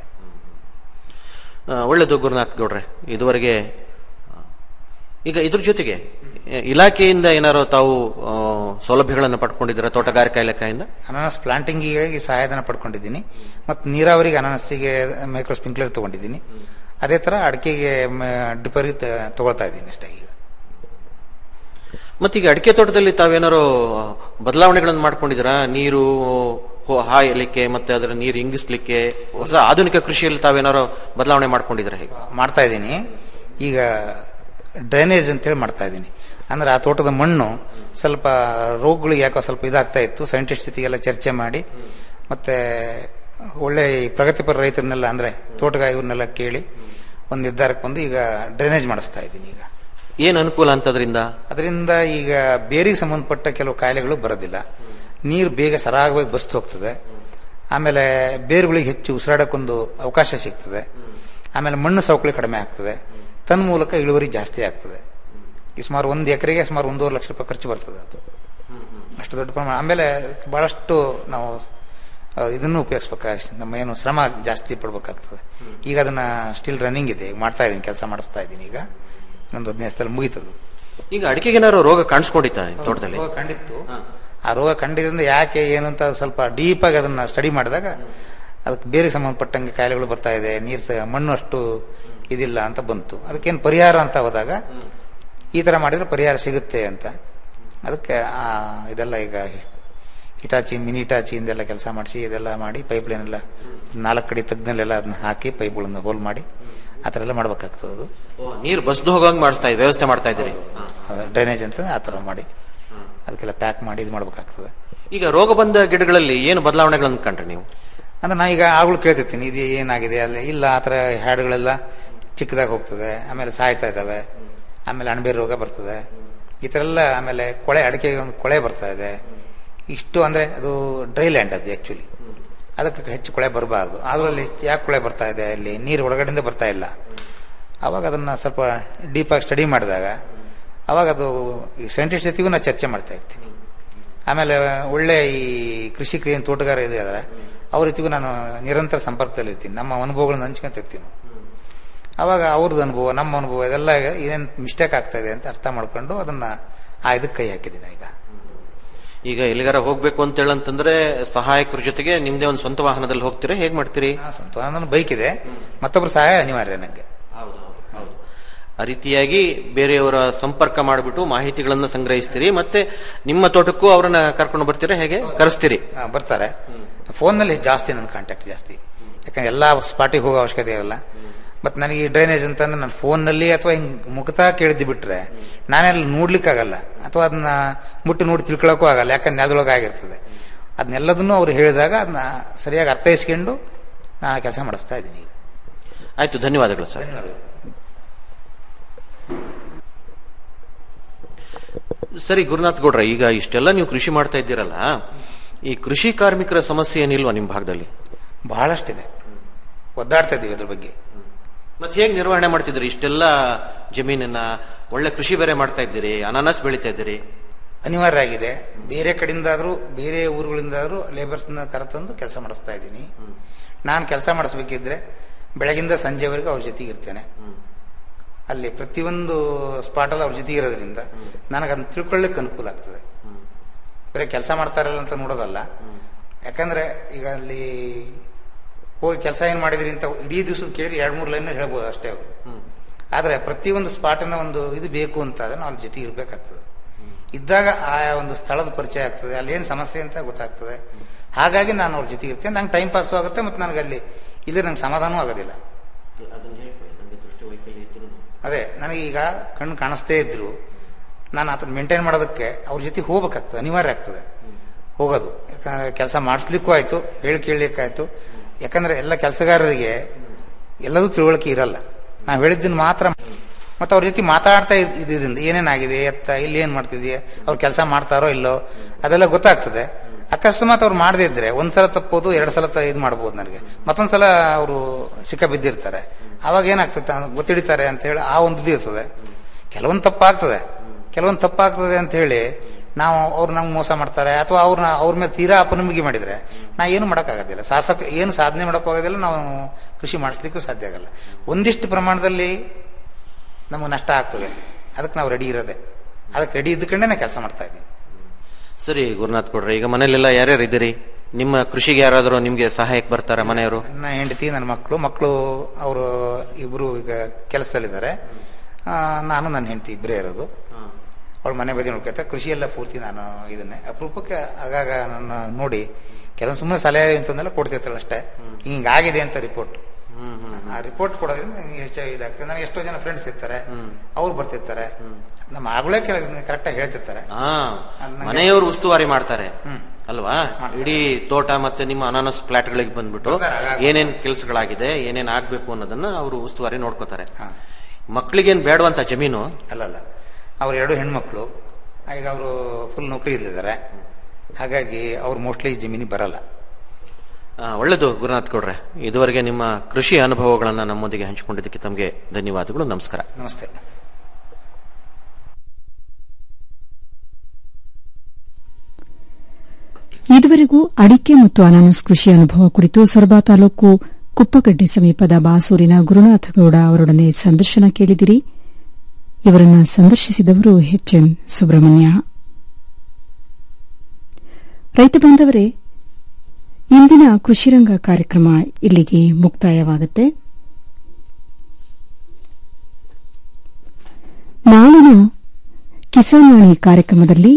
ಆ, ಒಳ್ಳೆದು ಗುರುನಾಥ್ ಗೌಡ್ರೆ ಇದುವರೆಗೆ ಆ, ಈಗ ಇದ್ರ ಜೊತೆಗೆ ಆ, ಇಲಾಖೆಯಿಂದ ಏನಾರು ತಾವು ಆ, ಸೌಲಭ್ಯಗಳನ್ನು ಪಡ್ಕೊಂಡಿದ್ದೀರಾ ತೋಟಗಾರಿಕಾ ಇಲಾಖೆಯಿಂದ ಅನಾನಸ್ ಪ್ಲಾಂಟಿಂಗಿಗಾಗಿ ಸಹಾಯಧನ ಪಡ್ಕೊಂಡಿದ್ದೀನಿ ಮತ್ತು ನೀರಾವರಿಗೆ ಅನಾನಸ್ಸಿಗೆ ಮೈಕ್ರೋ ಸ್ಪ್ರಿಂಕ್ಲರ್ ತಗೊಂಡಿದ್ದೀನಿ ಅದೇ ತರ ಅಡಿಕೆಗೆ ಡಿಪರಿ ತಗೊಳ್ತಾ ಇದ್ದೀನಿ ಅಷ್ಟೇ ಈಗ ಮತ್ತೀಗ ಅಡಿಕೆ ತೋಟದಲ್ಲಿ ತಾವೇನಾರು ಬದಲಾವಣೆಗಳನ್ನು ಮಾಡ್ಕೊಂಡಿದ್ದೀರಾ ನೀರು ಹೊ- ಹಾಯಲಿಕ್ಕೆ ಮತ್ತೆ ಅದರ ನೀರು ಇಂಗಿಸ್ಲಿಕ್ಕೆ ಹೊಸ ಆಧುನಿಕ ಕೃಷಿಯಲ್ಲಿ ತಾವೇನಾರು ಬದಲಾವಣೆ ಮಾಡ್ಕೊಂಡಿದ್ದೀರಾ ಹೇಗೆ ಮಾಡ್ತಾ ಇದ್ದೀನಿ ಈಗ ಡ್ರೈನೇಜ್ ಅಂತೇಳಿ ಮಾಡ್ತಾ ಇದ್ದೀನಿ ಅಂದ್ರೆ ಆ ತೋಟದ ಮಣ್ಣು ಸ್ವಲ್ಪ ರೋಗಗಳಿಗೆ ಯಾಕೋ ಸ್ವಲ್ಪ ಇದಾಗ್ತಾ ಇತ್ತು ಸೈಂಟಿಸ್ಟ್ ಜೊತೆಗೆಲ್ಲ ಚರ್ಚೆ ಮಾಡಿ ಮತ್ತೆ ಒಳ್ಳೆ ಈ ಪ್ರಗತಿಪರ ರೈತರನ್ನೆಲ್ಲ ಅಂದ್ರೆ ತೋಟಗಾರ ಇವ್ರನ್ನೆಲ್ಲ ಕೇಳಿ ಒಂದು ನಿರ್ಧಾರಕ್ಕೆ ಬಂದು ಈಗ ಡ್ರೈನೇಜ್ ಮಾಡಿಸ್ತಾ ಇದ್ದೀನಿ ಈಗ ಏನ್ ಅನುಕೂಲ ಅಂತದ್ರಿಂದ ಅದರಿಂದ ಈಗ ಬೇರಿಗೆ ಸಂಬಂಧಪಟ್ಟ ಕೆಲವು ಕಾಯಿಲೆಗಳು ಬರೋದಿಲ್ಲ ನೀರು ಬೇಗ ಸರಾಗವಾಗಿ ಬಸ್ತು ಹೋಗ್ತದೆ ಆಮೇಲೆ ಬೇರುಗಳಿಗೆ ಹೆಚ್ಚು ಉಸಿರಾಡಕ್ಕೊಂದು ಅವಕಾಶ ಸಿಗ್ತದೆ ಆಮೇಲೆ ಮಣ್ಣು ಸವಕಳಿ ಕಡಿಮೆ ಆಗ್ತದೆ ತನ್ನ ಮೂಲಕ ಇಳುವರಿ ಜಾಸ್ತಿ ಆಗ್ತದೆ ಈ ಸುಮಾರು ಒಂದು ಎಕರೆಗೆ ಸುಮಾರು ಒಂದೂವರೆ ಲಕ್ಷ ರೂಪಾಯಿ ಖರ್ಚು ಬರ್ತದೆ ಅದು ಅಷ್ಟು ದೊಡ್ಡ ಪ್ರಮಾಣ ಆಮೇಲೆ ಬಹಳಷ್ಟು ನಾವು ಆ, ಇದನ್ನು ಉಪಯೋಗಿಸ್ಬೇಕಾಗ ನಮ್ಮ ಏನು ಶ್ರಮ ಜಾಸ್ತಿ ಪಡ್ಬೇಕಾಗ್ತದೆ ಈಗ ಅದನ್ನ ಸ್ಟಿಲ್ ರನ್ನಿಂಗ್ ಇದೆ ಈಗ ಮಾಡ್ತಾ ಇದ್ದೀನಿ ಕೆಲಸ ಮಾಡಿಸ್ತಾ ಇದ್ದೀನಿ ಈಗ ಇನ್ನೊಂದು ಹದಿನೈದು ಸ್ಥಳ ಮುಗೀತದು ಈಗ ಅಡಿಕೆಗೆ ಏನಾರು ರೋಗ ಕಾಣಿಸ್ಕೊಂಡಿತ್ತ ತೋಟದಲ್ಲಿ ರೋಗ ಕಂಡಿತ್ತು ಆ ರೋಗ ಕಂಡಿದ್ರಿಂದ ಯಾಕೆ ಏನು ಅಂತ ಸ್ವಲ್ಪ ಡೀಪ್ ಆಗಿ ಅದನ್ನ ಸ್ಟಡಿ ಮಾಡಿದಾಗ ಅದಕ್ಕೆ ಬೇರೆ ಸಂಬಂಧಪಟ್ಟಂಗೆ ಕಾಯಿಲೆಗಳು ಬರ್ತಾ ಇದೆ ನೀರು ಸಹ ಮಣ್ಣು ಅಷ್ಟು ಇದಿಲ್ಲ ಅಂತ ಬಂತು ಅದಕ್ಕೇನು ಪರಿಹಾರ ಅಂತ ಹೋದಾಗ ಈ ತರ ಮಾಡಿದ್ರೆ ಪರಿಹಾರ ಸಿಗುತ್ತೆ ಅಂತ ಅದಕ್ಕೆ ಆ ಇದೆಲ್ಲ ಈಗ ಹಿಟಾಚಿ ಮಿನಿ ಹಿಟಾಚಿ ಇಂದೆಲ್ಲ ಕೆಲಸ ಮಾಡಿಸಿ ಇದೆಲ್ಲ ಮಾಡಿ ಪೈಪ್ ಲೈನ್ ಎಲ್ಲ ನಾಲ್ಕು ಕಡೆ ತಗ್ನಲ್ಲೆಲ್ಲ ಅದನ್ನ ಹಾಕಿ ಪೈಪ್ಗಳನ್ನು ಹೋಲ್ ಮಾಡಿ ಆ ಥರ ಎಲ್ಲ ಮಾಡ್ಬೇಕಾಗ್ತದೆ ಅದು ನೀರು ಬಸ್ದು ಹೋಗಂಗ್ ಮಾಡಿಸ್ತಾ ಇದ್ದೀವಿ ವ್ಯವಸ್ಥೆ ಮಾಡ್ತಾ ಇದ್ದೀರಿ ಡ್ರೈನೇಜ್ ಅಂತ ಆ ಥರ ಮಾಡಿ ಅದಕ್ಕೆಲ್ಲ ಪ್ಯಾಕ್ ಮಾಡಿ ಇದು ಮಾಡ್ಬೇಕಾಗ್ತದೆ ಈಗ ರೋಗ ಬಂದ ಗಿಡಗಳಲ್ಲಿ ಏನು ಬದಲಾವಣೆಗಳನ್ನು ಕಂಡ್ರಿ ನೀವು ಅಂದ್ರೆ ನಾವೀಗ ಆಗಳು ಕೇಳ್ತಿರ್ತೀನಿ ಇದು ಏನಾಗಿದೆ ಅಲ್ಲಿ ಇಲ್ಲ ಆ ಥರ ಹ್ಯಾಡ್ಗಳೆಲ್ಲ ಚಿಕ್ಕದಾಗಿ ಹೋಗ್ತದೆ ಆಮೇಲೆ ಸಾಯ್ತಾ ಇದ್ದಾವೆ ಆಮೇಲೆ ಅಣಬೆ ರೋಗ ಬರ್ತದೆ ಈ ಥರ ಎಲ್ಲ ಆಮೇಲೆ ಕೊಳೆ ಅಡಿಕೆಗೆ ಒಂದು ಕೊಳೆ ಬರ್ತಾ ಇದೆ ಇಷ್ಟು ಅಂದರೆ ಅದು ಡ್ರೈ ಲ್ಯಾಂಡ್ ಅದು ಆ್ಯಕ್ಚುಲಿ ಅದಕ್ಕೆ ಹೆಚ್ಚು ಕೊಳೆ ಬರಬಾರ್ದು ಅದರಲ್ಲಿ ಯಾಕೆ ಕೊಳೆ ಬರ್ತಾ ಇದೆ ಅಲ್ಲಿ ನೀರು ಒಳಗಡೆಯಿಂದ ಬರ್ತಾ ಇಲ್ಲ ಅವಾಗ ಅದನ್ನು ಸ್ವಲ್ಪ ಡೀಪಾಗಿ ಸ್ಟಡಿ ಮಾಡಿದಾಗ ಅವಾಗ ಅದು ಈ ಸೈಂಟಿಸ್ಟ್ ಜೊತೆಗೂ ನಾನು ಚರ್ಚೆ ಮಾಡ್ತಾ ಇರ್ತೀನಿ ಆಮೇಲೆ ಒಳ್ಳೆ ಈ ಕೃಷಿ ಏನು ತೋಟಗಾರ ಇದೆ ಆದರೆ ಅವ್ರ ಜೊತೆಗೂ ನಾನು ನಿರಂತರ ಸಂಪರ್ಕದಲ್ಲಿ ಇರ್ತೀನಿ ನಮ್ಮ ಅನುಭವಗಳನ್ನ ಹಂಚ್ಕೊಂತ ಇರ್ತೀನಿ ಅವಾಗ ಅವ್ರದ್ದು ಅನುಭವ ನಮ್ಮ ಅನುಭವ ಇದೆಲ್ಲ ಏನೇನು ಮಿಸ್ಟೇಕ್ ಆಗ್ತಾ ಇದೆ ಅಂತ ಅರ್ಥ ಮಾಡ್ಕೊಂಡು ಅದನ್ನ ಆ ಇದಕ್ಕೆ ಕೈ ಹಾಕಿದ್ದೀನಿ ಈಗ ಈಗ ಎಲ್ಲಿಗಾರ ಹೋಗ್ಬೇಕು ಅಂತ ಹೇಳಂತಂದ್ರೆ ಸಹಾಯಕರ ಜೊತೆಗೆ ನಿಮ್ದೇ ಒಂದು ಸ್ವಂತ ವಾಹನದಲ್ಲಿ ಹೋಗ್ತೀರಾ ಹೇಗ್ ಮಾಡ್ತೀರಿ ಸ್ವಂತ ನನ್ನ ಬೈಕ್ ಇದೆ ಮತ್ತೊಬ್ಬರ ಸಹಾಯ ಅನಿವಾರ್ಯ ನನಗೆ ಆ ರೀತಿಯಾಗಿ ಬೇರೆಯವರ ಸಂಪರ್ಕ ಮಾಡಿಬಿಟ್ಟು ಮಾಹಿತಿಗಳನ್ನ ಸಂಗ್ರಹಿಸ್ತೀರಿ ಮತ್ತೆ ನಿಮ್ಮ ತೋಟಕ್ಕೂ ಅವರನ್ನ ಕರ್ಕೊಂಡು ಬರ್ತೀರಾ ಹೇಗೆ ಕರೆಸ್ತೀರಿ ಆ, ಬರ್ತಾರೆ ಫೋನ್ನಲ್ಲಿ ಜಾಸ್ತಿ ನನ್ನ ಕಾಂಟ್ಯಾಕ್ಟ್ ಜಾಸ್ತಿ ಯಾಕಂದ್ರೆ ಎಲ್ಲ ಸ್ಪಾಟಿಗೆ ಹೋಗೋ ಅವಶ್ಯಕತೆ ಇರಲ್ಲ ಮತ್ತು ನನಗೆ ಈ ಡ್ರೈನೇಜ್ ಅಂತಂದ್ರೆ ನಾನು ಫೋನ್ನಲ್ಲಿ ಅಥವಾ ಹಿಂಗೆ ಮುಖತಃ ಕೇಳಿದ್ದು ಬಿಟ್ರೆ ನಾನೆಲ್ಲ ನೋಡ್ಲಿಕ್ಕಾಗಲ್ಲ ಅಥವಾ ಅದನ್ನ ಮುಟ್ಟಿ ನೋಡಿ ತಿಳ್ಕೊಳಕ್ಕೂ ಆಗಲ್ಲ ಯಾಕಂದ್ರೆ ನೆಲದೊಳಗೆ ಆಗಿರ್ತದೆ ಅದನ್ನೆಲ್ಲದನ್ನು ಅವ್ರು ಹೇಳಿದಾಗ ಅದನ್ನ ಸರಿಯಾಗಿ ಅರ್ಥೈಸ್ಕೊಂಡು ನಾನು ಕೆಲಸ ಮಾಡಿಸ್ತಾ ಇದ್ದೀನಿ ಈಗ ಆಯ್ತು ಧನ್ಯವಾದಗಳು ಸರ್ ಸರಿ ಗುರುನಾಥ್ ಗೌಡ್ರ ಈಗ ಇಷ್ಟೆಲ್ಲ ನೀವು ಕೃಷಿ ಮಾಡ್ತಾ ಇದ್ದೀರಲ್ಲ ಈ ಕೃಷಿ ಕಾರ್ಮಿಕರ ಸಮಸ್ಯೆ ಏನಿಲ್ವಾ ನಿಮ್ಮ ಭಾಗದಲ್ಲಿ ಬಹಳಷ್ಟಿದೆ ಒದ್ದಾಡ್ತಾ ಇದ್ದೀವಿ ಅದ್ರ ಬಗ್ಗೆ ಮತ್ತೆ ಹೇಗೆ ನಿರ್ವಹಣೆ ಮಾಡ್ತಿದ್ರಿ ಇಷ್ಟೆಲ್ಲ ಜಮೀನನ್ನ ಒಳ್ಳೆ ಕೃಷಿ ಬೇರೆ ಮಾಡ್ತಾ ಇದ್ದೀರಿ ಅನಾನಸ್ ಬೆಳಿತಾ ಇದ್ದೀರಿ ಅನಿವಾರ್ಯ ಆಗಿದೆ ಬೇರೆ ಕಡೆಯಿಂದಾದ್ರೂ ಬೇರೆ ಊರುಗಳಿಂದಾದ್ರೂ ಲೇಬರ್ಸ್ನ ಕರೆತಂದು ಕೆಲಸ ಮಾಡಿಸ್ತಾ ಇದ್ದೀನಿ ನಾನು ಕೆಲಸ ಮಾಡಿಸ್ಬೇಕಿದ್ರೆ ಬೆಳಗಿಂದ ಸಂಜೆವರೆಗೂ ಅವ್ರ ಜೊತೆಗೆ ಇರ್ತೇನೆ ಅಲ್ಲಿ ಪ್ರತಿಯೊಂದು ಸ್ಪಾಟಲ್ಲಿ ಅವ್ರ ಜೊತೆಗೆ ಇರೋದ್ರಿಂದ ನನಗೆ ಅದನ್ನ ತಿಳ್ಕೊಳ್ಳಿಕ್ಕೆ ಅನುಕೂಲ ಆಗ್ತದೆ ಬರೀ ಕೆಲಸ ಮಾಡ್ತಾರಲ್ಲ ಅಂತ ನೋಡೋದಲ್ಲ ಯಾಕಂದ್ರೆ ಈಗ ಅಲ್ಲಿ ಹೋಗಿ ಕೆಲಸ ಏನು ಮಾಡಿದ್ರಿ ಅಂತ ಇಡೀ ದಿವಸದ ಕೇಳಿ ಎರಡು ಮೂರು ಲೈನ್ ಹೇಳ್ಬೋದು ಅಷ್ಟೇ ಅವರು ಆದರೆ ಪ್ರತಿಯೊಂದು ಸ್ಪಾಟಿನ ಒಂದು ಇದು ಬೇಕು ಅಂತ ಆದ್ರೆ ನಾವು ಅಲ್ಲಿ ಜೊತೆಗೆ ಇರಬೇಕಾಗ್ತದೆ ಇದ್ದಾಗ ಆಯಾ ಒಂದು ಸ್ಥಳದ ಪರಿಚಯ ಆಗ್ತದೆ ಅಲ್ಲಿ ಏನು ಸಮಸ್ಯೆ ಅಂತ ಗೊತ್ತಾಗ್ತದೆ ಹಾಗಾಗಿ ನಾನು ಅವ್ರ ಜೊತೆಗೆ ಇರ್ತೇನೆ ನಂಗೆ ಟೈಮ್ ಪಾಸ್ ಆಗುತ್ತೆ ಮತ್ತು ನನಗೆ ಅಲ್ಲಿ ಇಲ್ಲಿ ನಂಗೆ ಸಮಾಧಾನವೂ ಆಗೋದಿಲ್ಲ ಅದೇ ನನಗೆ ಈಗ ಕಣ್ಣು ಕಾಣಿಸ್ತೇ ಇದ್ರು ನಾನು ಅದನ್ನ ಮೇಂಟೈನ್ ಮಾಡೋದಕ್ಕೆ ಅವ್ರ ಜೊತೆ ಹೋಗ್ಬೇಕಾಗ್ತದೆ ಅನಿವಾರ್ಯ ಆಗ್ತದೆ ಹೋಗೋದು ಯಾಕಂದ್ರೆ ಕೆಲಸ ಮಾಡಿಸ್ಲಿಕ್ಕೂ ಆಯ್ತು ಹೇಳಿ ಕೇಳಲಿಕ್ಕಾಯ್ತು ಯಾಕಂದ್ರೆ ಎಲ್ಲ ಕೆಲಸಗಾರರಿಗೆ ಎಲ್ಲದೂ ತಿಳುವಳಿಕೆ ಇರಲ್ಲ ನಾವು ಹೇಳಿದ್ದನ್ನು ಮಾತ್ರ ಮತ್ತು ಅವ್ರ ಜೊತೆ ಮಾತಾಡ್ತಾ ಇದ್- ಇದ್ದಿದ್ದರಿಂದ ಏನೇನಾಗಿದೆ ಎತ್ತ ಇಲ್ಲಿ ಏನು ಮಾಡ್ತಿದೆಯಾ ಅವ್ರು ಕೆಲಸ ಮಾಡ್ತಾರೋ ಇಲ್ಲೋ ಅದೆಲ್ಲ ಗೊತ್ತಾಗ್ತದೆ ಅಕಸ್ಮಾತ್ ಅವ್ರು ಮಾಡದೇ ಇದ್ರೆ ಒಂದ್ಸಲ ತಪ್ಪೋದು ಎರಡು ಸಲ ತ- ಇದು ಮಾಡ್ಬೋದು ನನಗೆ ಮತ್ತೊಂದ್ಸಲ ಅವರು ಸಿಕ್ಕ ಬಿದ್ದಿರ್ತಾರೆ ಅವಾಗ ಏನಾಗ್ತದೆ ಅಂತ ಗೊತ್ತಿಡಿತಾರೆ ಅಂತ ಹೇಳಿ ಆ ಒಂದು ಇದು ಇರ್ತದೆ ಕೆಲವೊಂದು ತಪ್ಪಾಗ್ತದೆ ಕೆಲವೊಂದು ತಪ್ಪಾಗ್ತದೆ ಅಂತ ಹೇಳಿ ನಾವು ಅವ್ರು ನಮ್ಗೆ ಮೋಸ ಮಾಡ್ತಾರೆ ಅಥವಾ ಅವ್ರನ್ನ ಅವ್ರ ಮೇಲೆ ತೀರಾ ಅಪನಂಬಿಕೆ ಮಾಡಿದ್ರೆ ನಾ ಏನು ಮಾಡೋಕ್ಕಾಗೋದಿಲ್ಲ ಶಾಸಕ ಏನು ಸಾಧನೆ ಮಾಡೋಕ್ಕಾಗೋದಿಲ್ಲ ನಾವು ಕೃಷಿ ಮಾಡಿಸ್ಲಿಕ್ಕೂ ಸಾಧ್ಯ ಆಗಲ್ಲ ಒಂದಿಷ್ಟು ಪ್ರಮಾಣದಲ್ಲಿ ನಮಗೆ ನಷ್ಟ ಆಗ್ತದೆ ಅದಕ್ಕೆ ನಾವು ರೆಡಿ ಇರೋದೆ ಅದಕ್ಕೆ ರೆಡಿ ಇದ್ಕೊಂಡೇ ನಾ ಕೆಲಸ ಮಾಡ್ತಾ ಇದ್ದೀನಿ ಸರಿ ಗುರುನಾಥ್ ಗೌಡ್ರೆ ಈಗ ಮನೇಲೆಲ್ಲ ಯಾರ್ಯಾರು ಇದ್ದೀರಿ ನಿಮ್ಮ ಕೃಷಿಗೆ ಯಾರಾದರೂ ನಿಮ್ಗೆ ಸಹಾಯಕ್ಕೆ ಬರ್ತಾರ ಮನೆಯವರು ನನ್ನ ಹೆಂಡತಿ ನನ್ನ ಮಕ್ಕಳು ಮಕ್ಕಳು ಅವರು ಇಬ್ಬರು ಈಗ ಕೆಲಸದಲ್ಲಿದ್ದಾರೆ ಆ, ನಾನು ನನ್ನ ಹೆಂಡತಿ ಇಬ್ಬರೇ ಇರೋದು ಅವಳು ಮನೆ ಬಗ್ಗೆ ನೋಡ್ಕೊತಾರೆ ಕೃಷಿ ಎಲ್ಲ ಪೂರ್ತಿ ನಾನು ಇದನ್ನೇ ಅಪರೂಪಕ್ಕೆ ಆಗಾಗ ನನ್ನ ನೋಡಿ ಕೆಲವೊಂದು ಸುಮ್ಮನೆ ಸಲಹೆ ಅಂತಂದೆಲ್ಲ ಕೊಡ್ತಿರ್ತಾಳೆ ಅಷ್ಟೇ ಹಿಂಗಾಗಿದೆ ಅಂತ ರಿಪೋರ್ಟ್ ಆ ರಿಪೋರ್ಟ್ ಕೊಡೋದ್ರಿಂದ ನನಗೆ ಹೆಚ್ಚು ಇದಾಗ್ತದೆ ನನಗೆ ಎಷ್ಟೋ ಜನ ಫ್ರೆಂಡ್ಸ್ ಇರ್ತಾರೆ ಅವ್ರು ಬರ್ತಿರ್ತಾರೆ ನಮ್ಮ ಆಗಳೇ ಕೆಲ ಕರೆಕ್ಟಾಗಿ ಹೇಳ್ತಿರ್ತಾರೆ ಹಾ ಅದ್ ನಂಗೆ- ಮನೆಯವರು ಉಸ್ತುವಾರಿ ಮಾಡ್ತಾರೆ ಅಲ್ವಾ ಇಡೀ ತೋಟ ಮತ್ತೆ ನಿಮ್ಮ ಅನಾನಸ್ ಪ್ಲಾಟ್ಗಳಿಗೆ ಬಂದ್ಬಿಟ್ಟು ಏನೇನ್ ಕೆಲಸಗಳಾಗಿದೆ ಏನೇನ್ ಆಗ್ಬೇಕು ಅನ್ನೋದನ್ನ ಅವರು ಉಸ್ತುವಾರಿ ನೋಡ್ಕೋತಾರೆ ಮಕ್ಕಳಿಗೇನ್ ಬೇಡವಂತ ಜಮೀನು ಅಲ್ಲಲ್ಲ ಅವ್ರು ಎರಡು ಹೆಣ್ಮಕ್ಳು ಈಗ ಅವರು ಫುಲ್ ನೌಕರಿ ಇಲ್ಲಿದ್ದಾರೆ ಹಾಗಾಗಿ ಅವ್ರು ಮೋಸ್ಟ್ಲಿ ಜಮೀನಿಗೆ ಬರಲ್ಲ ಆ, ಒಳ್ಳೆದು ಗುರುನಾಥ್ ಗೌಡ್ರೆ ಇದುವರೆಗೆ ನಿಮ್ಮ ಕೃಷಿ ಅನುಭವಗಳನ್ನ ನಮ್ಮೊಂದಿಗೆ ಹಂಚಿಕೊಂಡಿದ್ದಕ್ಕೆ ತಮಗೆ ಧನ್ಯವಾದಗಳು ನಮಸ್ಕಾರ ನಮಸ್ತೆ ಇದುವರೆಗೂ ಅಡಿಕೆ ಮತ್ತು ಅನಾನಸ್ ಕೃಷಿ ಅನುಭವ ಕುರಿತು ಸೊರಬ ತಾಲೂಕು ಕುಪ್ಪಗಡ್ಡೆ ಸಮೀಪದ ಬಾಸೂರಿನ ಗುರುನಾಥಗೌಡ ಅವರೊಡನೆ ಸಂದರ್ಶನ ಕೇಳಿದಿರಿ ಇವರನ್ನ ಸಂದರ್ಶಿಸಿದವರು ಎಚ್ ಎನ್ ಸುಬ್ರಹ್ಮಣ್ಯ ರೈತ ಬಾಂಧವರೇ ಇಂದಿನ ಕೃಷಿರಂಗ ಕಾರ್ಯಕ್ರಮ ಇಲ್ಲಿಗೆ ಮುಕ್ತಾಯವಾಗುತ್ತೆ ನಾಳಿನ ಕಿಸಾನ್ವಾಣಿ ಕಾರ್ಯಕ್ರಮದಲ್ಲಿ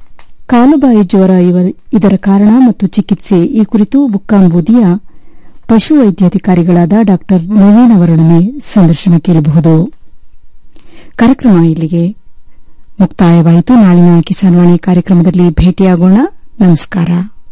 ಕಾಲುಬಾಯಿ ಜ್ವರ ಇವ- ಇದರ ಕಾರಣ ಮತ್ತು ಚಿಕಿತ್ಸೆ ಈ ಕುರಿತು ಬುಕ್ಕಾಂಬೂದಿಯ ಪಶು ವೈದ್ಯಾಧಿಕಾರಿಗಳಾದ ಡಾ ನವೀನ್ ಅವರೊಡನೆ ಸಂದರ್ಶನ ಕೇಳಬಹುದು ಕಾರ್ಯಕ್ರಮ ಇಲ್ಲಿಗೆ ಮುಕ್ತಾಯವಾಯಿತು ನಾಳಿನ ಕಿಸಾನ್ವಾಣಿ ಕಾರ್ಯಕ್ರಮದಲ್ಲಿ ಭೇಟಿಯಾಗೋಣ ನಮಸ್ಕಾರ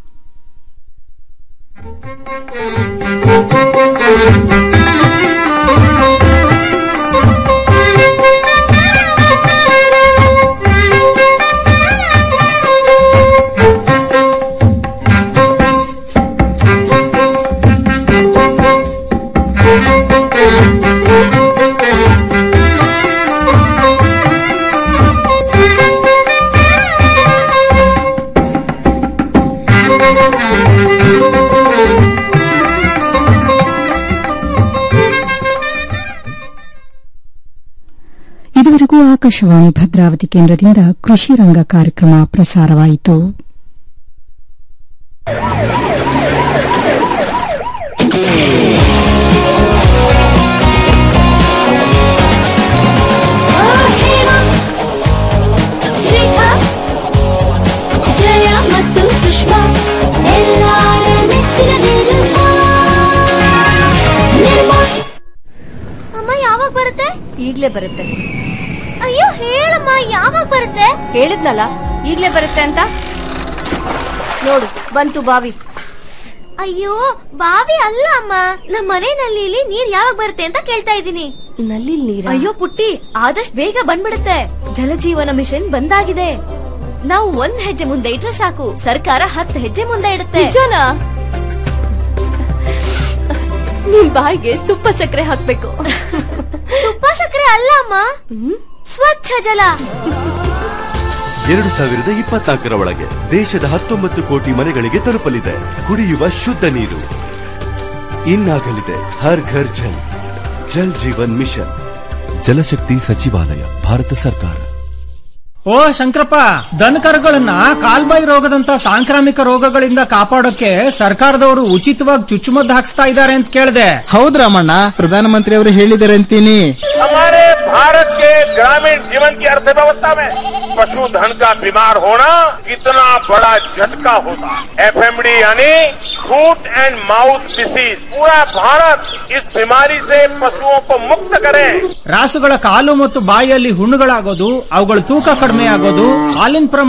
ಇದುವರೆಗೂ ಆಕಾಶವಾಣಿ ಭದ್ರಾವತಿ ಕೇಂದ್ರದಿಂದ ಕೃಷಿ ರಂಗ ಕಾರ್ಯಕ್ರಮ ಪ್ರಸಾರವಾಯಿತು ಜಯ ಮತ್ತು ಸುಷ್ಮಾ ಎಲ್ಲಾರ ನೆಚ್ಚಿನ ನಿರ್ಮಾ ನಿರ್ಮಾ ಅಮ್ಮ ಯಾವಾಗ ಬರುತ್ತೆ ಈಗ್ಲೇ ಬರುತ್ತೆ ಅಯ್ಯೋ ಹೇಳಮ್ಮ ಯಾವಾಗ ಬರುತ್ತೆ ಹೇಳಿದ್ನಲ್ಲ ಈಗ್ಲೇ ಬರುತ್ತೆ ಅಂತ ನೋಡು ಬಂತು ಬಾವಿ ಅಯ್ಯೋ ಬಾವಿ ಅಲ್ಲ ಅಮ್ಮ ನಮ್ಮ ಮನೆ ನಲ್ಲಿಲಿ ನೀರ್ ಯಾವಾಗ ಬರುತ್ತೆ ಅಂತ ಕೇಳ್ತಾ ಇದ್ದೀನಿ ನಲ್ಲಿ ನೀರ ಅಯ್ಯೋ ಪುಟ್ಟಿ ಆದಷ್ಟು ಬೇಗ ಬಂದ್ಬಿಡುತ್ತೆ ಜಲಜೀವನ ಮಿಷನ್ ಬಂದಾಗಿದೆ ನಾವು ಒಂದ್ ಹೆಜ್ಜೆ ಮುಂದೆ ಇಟ್ರೆ ಸಾಕು ಸರ್ಕಾರ ಹತ್ತು ಹೆಜ್ಜೆ ಮುಂದೆ ಇಡುತ್ತೆ ನಿಜನಾ? ನಿಮ್ ಬಾಯಿಗೆ ತುಪ್ಪ ಸಕ್ಕರೆ ಹಾಕ್ಬೇಕು ತುಪ್ಪ ಸಕ್ಕರೆ ಅಲ್ಲ ಅಮ್ಮ ಸ್ವಚ್ಛ ಜಲ ಎರಡು ಸಾವಿರದ ಇಪ್ಪತ್ನಾಲ್ಕರ ಒಳಗೆ ದೇಶದ ಹತ್ತೊಂಬತ್ತು ಕೋಟಿ ಮನೆಗಳಿಗೆ ತಲುಪಲಿದೆ ಕುಡಿಯುವ ಶುದ್ಧ ನೀರು ಇನ್ನಾಗಲಿದೆ ಹರ್ ಘರ್ ಜಲ್ ಜಲ್ ಜೀವನ್ ಮಿಷನ್ ಜಲಶಕ್ತಿ ಸಚಿವಾಲಯ ಭಾರತ ಸರ್ಕಾರ ಓ ಶಂಕರಪ್ಪ ದನಕರುಗಳನ್ನ ಕಾಲ್ಬಾಯಿ ರೋಗದಂತ ಸಾಂಕ್ರಾಮಿಕ ರೋಗಗಳಿಂದ ಕಾಪಾಡೋಕೆ ಸರ್ಕಾರದವರು ಉಚಿತವಾಗಿ ಚುಚ್ಚುಮದ್ದು ಹಾಕ್ಸ್ತಾ ಇದ್ದಾರೆ ಅಂತ ಕೇಳಿದೆ ಹೌದ್ ರಾಮಣ್ಣ ಪ್ರಧಾನಮಂತ್ರಿ ಅವರು ಹೇಳಿದ್ದಾರೆ ಅಂತೀನಿ हमारे भारत के ग्रामीण जीवन की अर्थव्यवस्था में पशुधन का बीमार होना कितना बड़ा झटका होता है एफएमडी यानी फूट एंड माउथ डिसीज पूरा भारत इस बीमारी से पशुओं को मुक्त करे ರಾಸುಗಳ ಕಾಲು ಮತ್ತು ಬಾಯಿಯಲ್ಲಿ ಹುಣ್ಣುಗಳಾಗೋದು ಅವುಗಳ ತೂಕ ಕಡಿಮೆ ಆಗೋದು ಹಾಲಿನ ಪ್ರಮಾಣ